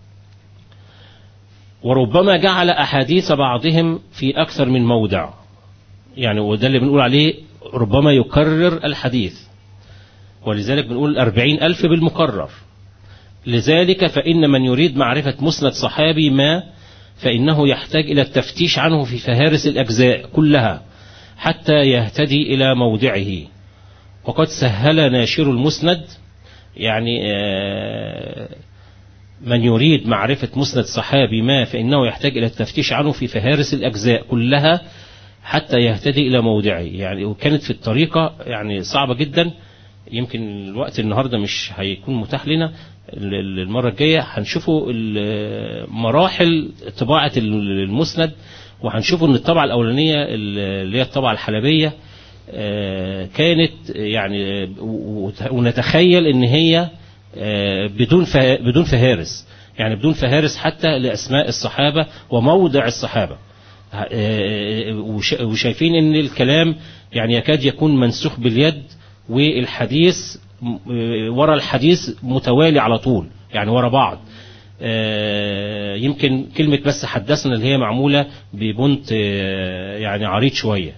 وربما جعل أحاديث بعضهم في أكثر من موضع يعني وده اللي بنقول عليه ربما يكرر الحديث ولذلك بنقول أربعين ألف بالمكرر لذلك فإن من يريد معرفة مسند صحابي ما فإنه يحتاج إلى التفتيش عنه في فهارس الأجزاء كلها حتى يهتدي إلى موضعه وقد سهل ناشر المسند يعني آه، من يريد معرفة مسند صحابي ما فإنه يحتاج إلى التفتيش عنه في فهارس الأجزاء كلها حتى يهتدي إلى موضعه يعني وكانت في الطريقة يعني صعبة جدا يمكن الوقت النهاردة مش هيكون متاح لنا ال- ال- المرة الجاية هنشوفوا ال- مراحل طباعة المسند وهنشوفوا ان الطبعة الأولانية اللي هي الطبعة الحلبية آه، كانت يعني و- ونتخيل ان هي آه، بدون فه- بدون فهارس يعني بدون فهارس حتى لأسماء الصحابة وموضع الصحابة آه، وش- وشايفين ان الكلام يعني يكاد يكون منسوخ باليد والحديث م- آه، ورا الحديث متوالي على طول يعني ورا بعض آه، يمكن كلمة بس حدثنا اللي هي معمولة ببنت آه، يعني عريض شوية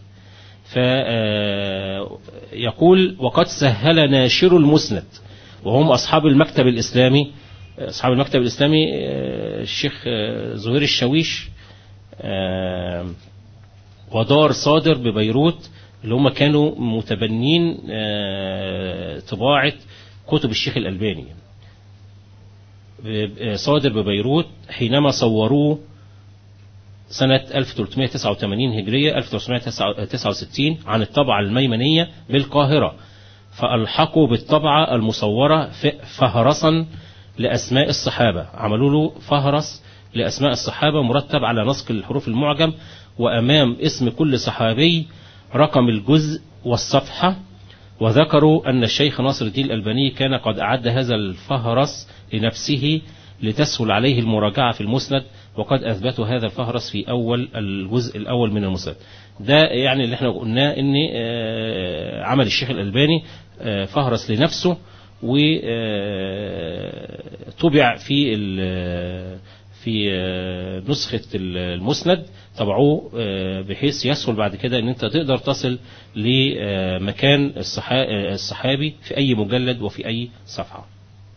فيقول وقد سهل ناشر المسند وهم أصحاب المكتب الإسلامي أصحاب المكتب الإسلامي آه، الشيخ آه، زهير الشاويش آه، ودار صادر ببيروت اللي هم كانوا متبنين آه، طباعة كتب الشيخ الألباني ب- صادر ببيروت حينما صوروه سنة 1389 هجرية 1369 عن الطبعة الميمنية بالقاهرة فألحقوا بالطبعة المصورة ف- فهرسا لأسماء الصحابة عملوا له فهرس لأسماء الصحابة مرتب على نسق الحروف المعجم وأمام اسم كل صحابي رقم الجزء والصفحة وذكروا أن الشيخ ناصر الدين الألباني كان قد أعد هذا الفهرس لنفسه لتسهل عليه المراجعة في المسند وقد أثبتوا هذا الفهرس في أول الجزء الأول من المسند ده يعني اللي احنا قلناه ان آه، عمل الشيخ الألباني آه، فهرس لنفسه وطبع في ال- في آه، نسخة المسند طبعوه آه، بحيث يسهل بعد كده ان انت تقدر تصل لمكان الصحا- آه، الصحابي في اي مجلد وفي اي صفحة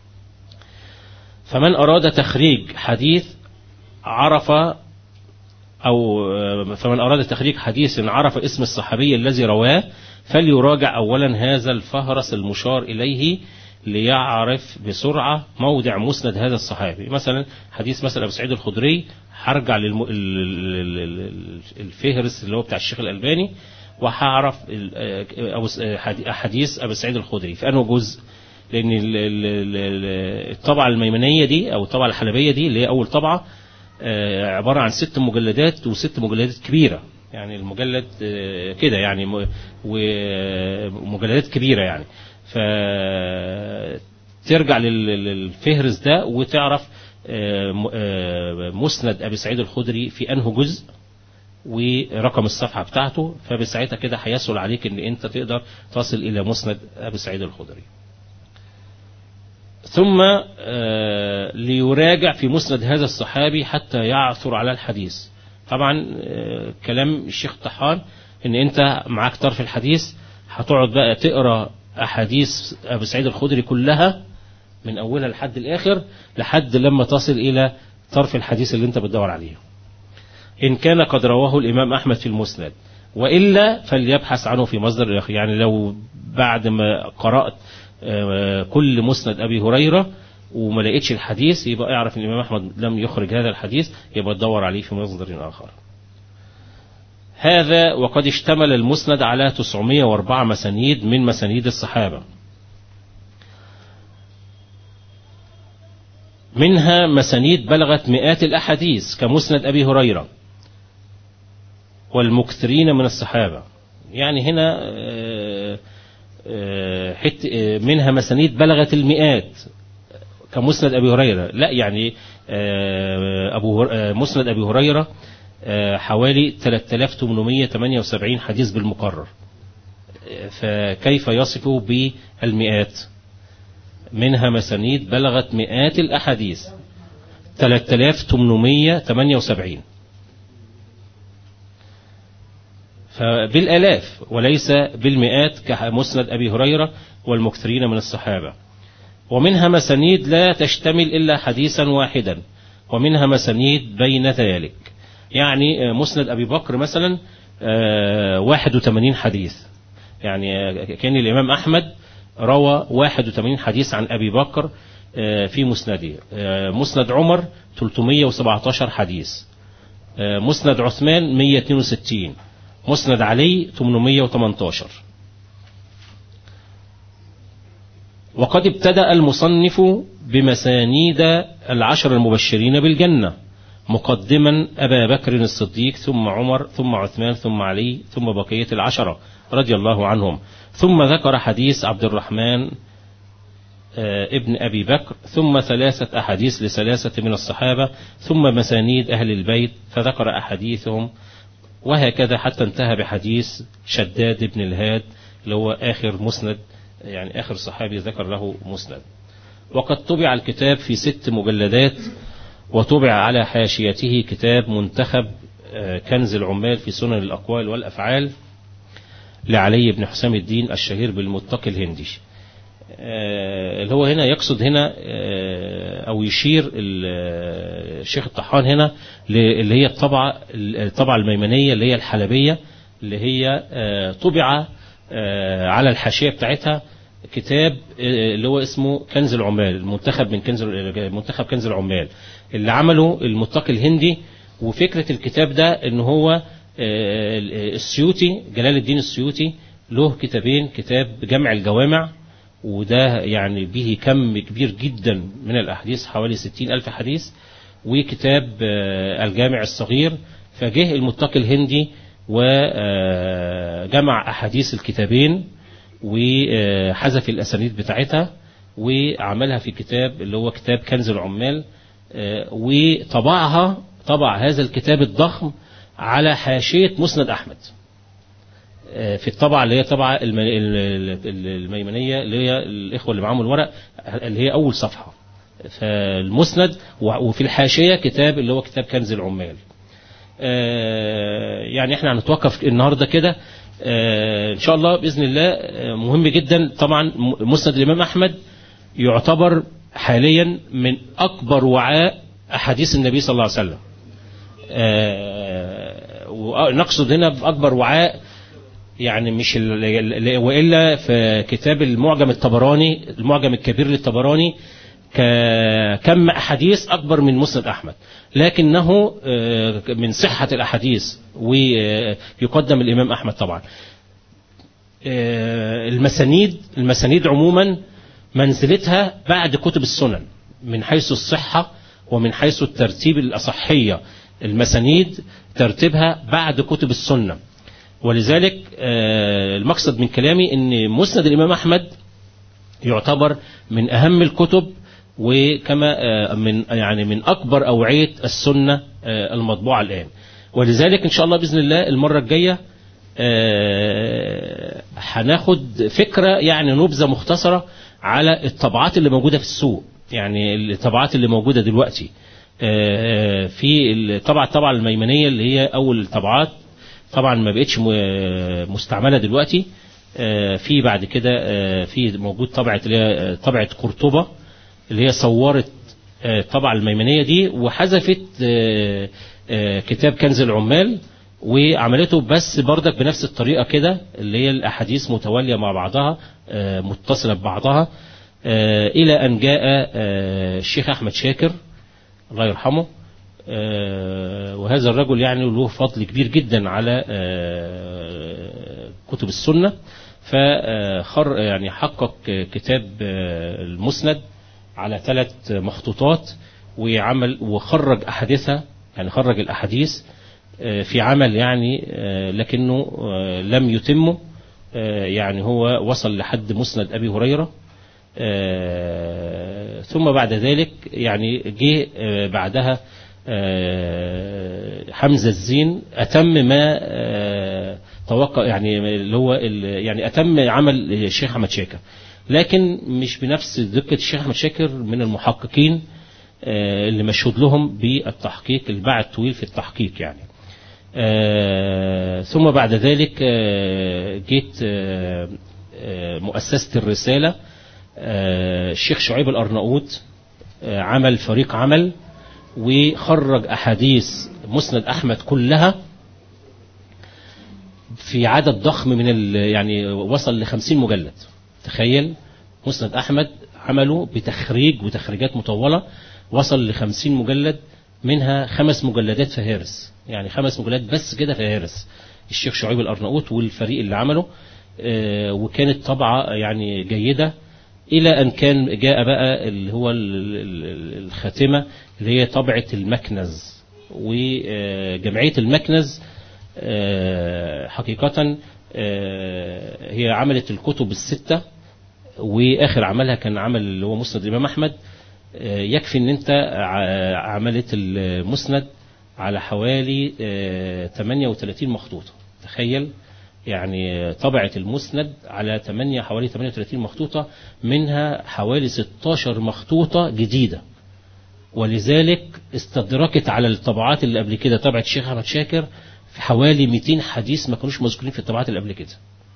فمن اراد تخريج حديث عرف أو آه، فمن أراد تخريج حديث عرف اسم الصحابي الذي رواه فليراجع أولا هذا الفهرس المشار إليه ليعرف بسرعة موضع مسند هذا الصحابي مثلا حديث مثلا أبو سعيد الخدري هرجع للم... ال- ال- ال- الفهرس اللي هو بتاع الشيخ الألباني وهعرف ال- آه، أبو س- آه، حدي- حديث أبو سعيد الخدري في أنه جزء لأن ال- ال- ال- الطبعة الميمنية دي أو الطبعة الحلبية دي اللي هي أول طبعة آه، عبارة عن ست مجلدات وست مجلدات كبيرة يعني المجلد آه، كده يعني م- ومجلدات كبيرة يعني فترجع لل- للفهرس ده وتعرف آه، م- آه، مسند أبي سعيد الخدري في أنه جزء ورقم الصفحة بتاعته فبساعتها كده هيسهل عليك ان انت تقدر تصل الى مسند ابي سعيد الخدري ثم آه، ليراجع في مسند هذا الصحابي حتى يعثر على الحديث طبعا آه، كلام الشيخ طحان ان انت معاك طرف الحديث هتقعد بقى تقرا احاديث ابو سعيد الخدري كلها من اولها لحد الاخر لحد لما تصل الى طرف الحديث اللي انت بتدور عليه إن كان قد رواه الإمام أحمد في المسند وإلا فليبحث عنه في مصدر آخر يعني لو بعد ما قرأت آه، كل مسند أبي هريرة وما لقيتش الحديث يبقى اعرف ان الإمام أحمد لم يخرج هذا الحديث يبقى تدور عليه في مصدر آخر هذا وقد اشتمل المسند على 904 مسانيد من مسانيد الصحابة منها مسانيد بلغت مئات الأحاديث كمسند أبي هريرة والمكثرين من الصحابة يعني هنا آه، آه، حت آه، منها مسانيد بلغت المئات كمسند أبي هريرة لا يعني آه، أبو هر- آه، مسند أبي هريرة آه، حوالي 3878 حديث بالمقرر آه، فكيف يصفه بالمئات منها مسانيد بلغت مئات الأحاديث 3878 فبالآلاف وليس بالمئات كمسند أبي هريرة والمكثرين من الصحابة ومنها مسانيد لا تشتمل إلا حديثا واحدا ومنها مسانيد بين ذلك يعني آه، مسند أبي بكر مثلا آه، 81 حديث يعني آه، كان الإمام أحمد روى 81 حديث عن أبي بكر آه، في مسنده آه، مسند عمر 317 حديث آه، مسند عثمان 162 مسند علي 818 وقد ابتدأ المصنف بمسانيد العشر المبشرين بالجنة مقدما أبا بكر الصديق ثم عمر ثم عثمان ثم علي ثم بقية العشرة رضي الله عنهم ثم ذكر حديث عبد الرحمن آه، ابن أبي بكر ثم ثلاثة أحاديث لثلاثة من الصحابة ثم مسانيد أهل البيت فذكر أحاديثهم وهكذا حتى انتهى بحديث شداد بن الهاد اللي هو آخر مسند يعني آخر صحابي ذكر له مسند وقد طبع الكتاب في ست مجلدات وطبع على حاشيته كتاب منتخب آه، كنز العمال في سنن الأقوال والأفعال لعلي بن حسام الدين الشهير بالمتقي الهندي آه، اللي هو هنا يقصد هنا آه، او يشير ال- آه، الشيخ الطحان هنا ل- اللي هي الطبعه الطبعه الميمنيه اللي هي الحلبيه اللي هي آه، طبع آه، على الحاشيه بتاعتها كتاب آه، اللي هو اسمه كنز العمال المنتخب من كنز منتخب كنز العمال اللي عمله المتقي الهندي وفكره الكتاب ده ان هو آه، السيوطي جلال الدين السيوطي له كتابين كتاب جمع الجوامع وده يعني به كم كبير جدا من الأحاديث حوالي ستين ألف حديث وكتاب آه، الجامع الصغير فجه المتقي الهندي وجمع أحاديث الكتابين وحذف الأسانيد بتاعتها وعملها في كتاب اللي هو كتاب كنز العمال آه، وطبعها طبع هذا الكتاب الضخم على حاشية مسند أحمد آه، في الطبعة اللي هي طبعة الم- ال- ال- الميمنية اللي هي الإخوة اللي معاهم الورق اللي هي أول صفحة فالمسند و- وفي الحاشية كتاب اللي هو كتاب كنز العمال آه، يعني احنا هنتوقف النهارده كده آه، ان شاء الله باذن الله آه، مهم جدا طبعا م- مسند الامام احمد يعتبر حاليا من اكبر وعاء احاديث النبي صلى الله عليه وسلم آه، ونقصد هنا باكبر وعاء يعني مش ال- ال- والا في كتاب المعجم الطبراني المعجم الكبير للطبراني ك- كم احاديث اكبر من مسند احمد لكنه آه، من صحه الاحاديث ويقدم الامام احمد طبعا آه، المسانيد المسانيد عموما منزلتها بعد كتب السنن من حيث الصحة ومن حيث الترتيب الأصحية المسانيد ترتيبها بعد كتب السنة ولذلك آه، المقصد من كلامي ان مسند الإمام أحمد يعتبر من أهم الكتب وكما آه، من يعني من أكبر أوعية السنة آه، المطبوعة الآن ولذلك إن شاء الله بإذن الله المرة الجاية آه، هناخد فكرة يعني نبذة مختصرة على الطبعات اللي موجودة في السوق يعني الطبعات اللي موجودة دلوقتي آه، في الطبعة الطبعة الميمنية اللي هي أول طبعات طبعا ما بقتش م- مستعملة دلوقتي آه، في بعد كده آه، في موجود طبعة اللي هي آه، طبعة قرطبة اللي هي صورت آه، الطبعة الميمنية دي وحذفت آه، آه، كتاب كنز العمال وعملته بس بردك بنفس الطريقة كده اللي هي الأحاديث متوالية مع بعضها آه، متصلة ببعضها آه، إلى أن جاء آه، الشيخ أحمد شاكر الله يرحمه آه، وهذا الرجل يعني له فضل كبير جدا على آه، كتب السنة فخر يعني حقق كتاب آه، المسند على ثلاث مخطوطات وعمل وخرج أحاديثها يعني خرج الأحاديث آه، في عمل يعني آه، لكنه آه، لم يتمه آه، يعني هو وصل لحد مسند أبي هريرة آه، ثم بعد ذلك يعني جه آه، بعدها آه، حمزة الزين أتم ما آه، توقع يعني اللي هو ال- يعني أتم عمل الشيخ أحمد شاكر لكن مش بنفس دقة الشيخ أحمد شاكر من المحققين آه، اللي مشهود لهم بالتحقيق الباع الطويل في التحقيق يعني آه، ثم بعد ذلك آه، جيت آه، آه، مؤسسة الرسالة آه، الشيخ شعيب الأرناؤوط آه، عمل فريق عمل وخرج أحاديث مسند أحمد كلها في عدد ضخم من ال يعني وصل ل 50 مجلد تخيل مسند أحمد عمله بتخريج وتخريجات مطولة وصل ل 50 مجلد منها خمس مجلدات فهارس يعني خمس مجلدات بس كده فهارس الشيخ شعيب الأرناؤوط والفريق اللي عمله آه، وكانت طبعة يعني جيدة إلى أن كان جاء بقى اللي هو ال- ال- ال- الخاتمة اللي هي طبعة المكنز وجمعية المكنز آه، حقيقة آه، هي عملت الكتب الستة واخر عملها كان عمل اللي هو مسند الامام احمد آه، يكفي ان انت ع- عملت المسند على حوالي آه، 38 مخطوطه تخيل يعني طبعت المسند على 8 حوالي 38 مخطوطه منها حوالي 16 مخطوطه جديده ولذلك استدركت على الطبعات اللي قبل كده طبعة الشيخ أحمد شاكر في حوالي 200 حديث ما كانوش مذكورين في الطبعات اللي قبل كده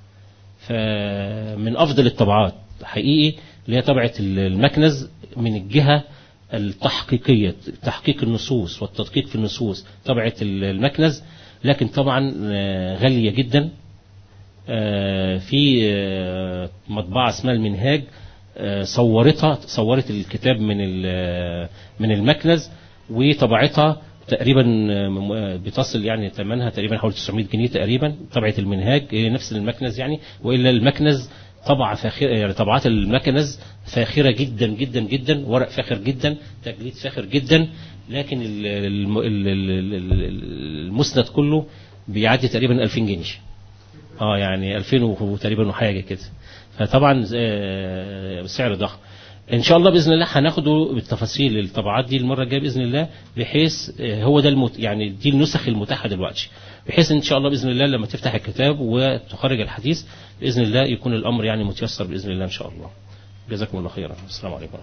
فمن أفضل الطبعات حقيقي اللي هي طبعة المكنز من الجهة التحقيقية تحقيق النصوص والتدقيق في النصوص طبعة المكنز لكن طبعا آه، غالية جدا آه، في آه، مطبعة اسمها المنهاج آه، صورتها صورت الكتاب من ال- من المكنز وطبعتها تقريبا آه، م- آه، بتصل يعني ثمنها تقريبا حوالي 900 جنيه تقريبا طبعة المنهاج هي نفس المكنز يعني والا المكنز طبعة فاخرة يعني طبعات المكنز فاخرة جدا جدا جدا ورق فاخر جدا تجليد فاخر جدا لكن ال- الم- ال- ال- ال- ال- المسند كله بيعدي تقريبا 2000 جنيه اه يعني 2000 وتقريبا وحاجه كده فطبعا آه، سعر ضخم ان شاء الله باذن الله هناخده بالتفاصيل الطبعات دي المره الجايه باذن الله بحيث آه، هو ده المت... يعني دي النسخ المتاحه دلوقتي بحيث ان شاء الله باذن الله لما تفتح الكتاب وتخرج الحديث باذن الله يكون الامر يعني متيسر باذن الله ان شاء الله جزاكم الله خيرا السلام عليكم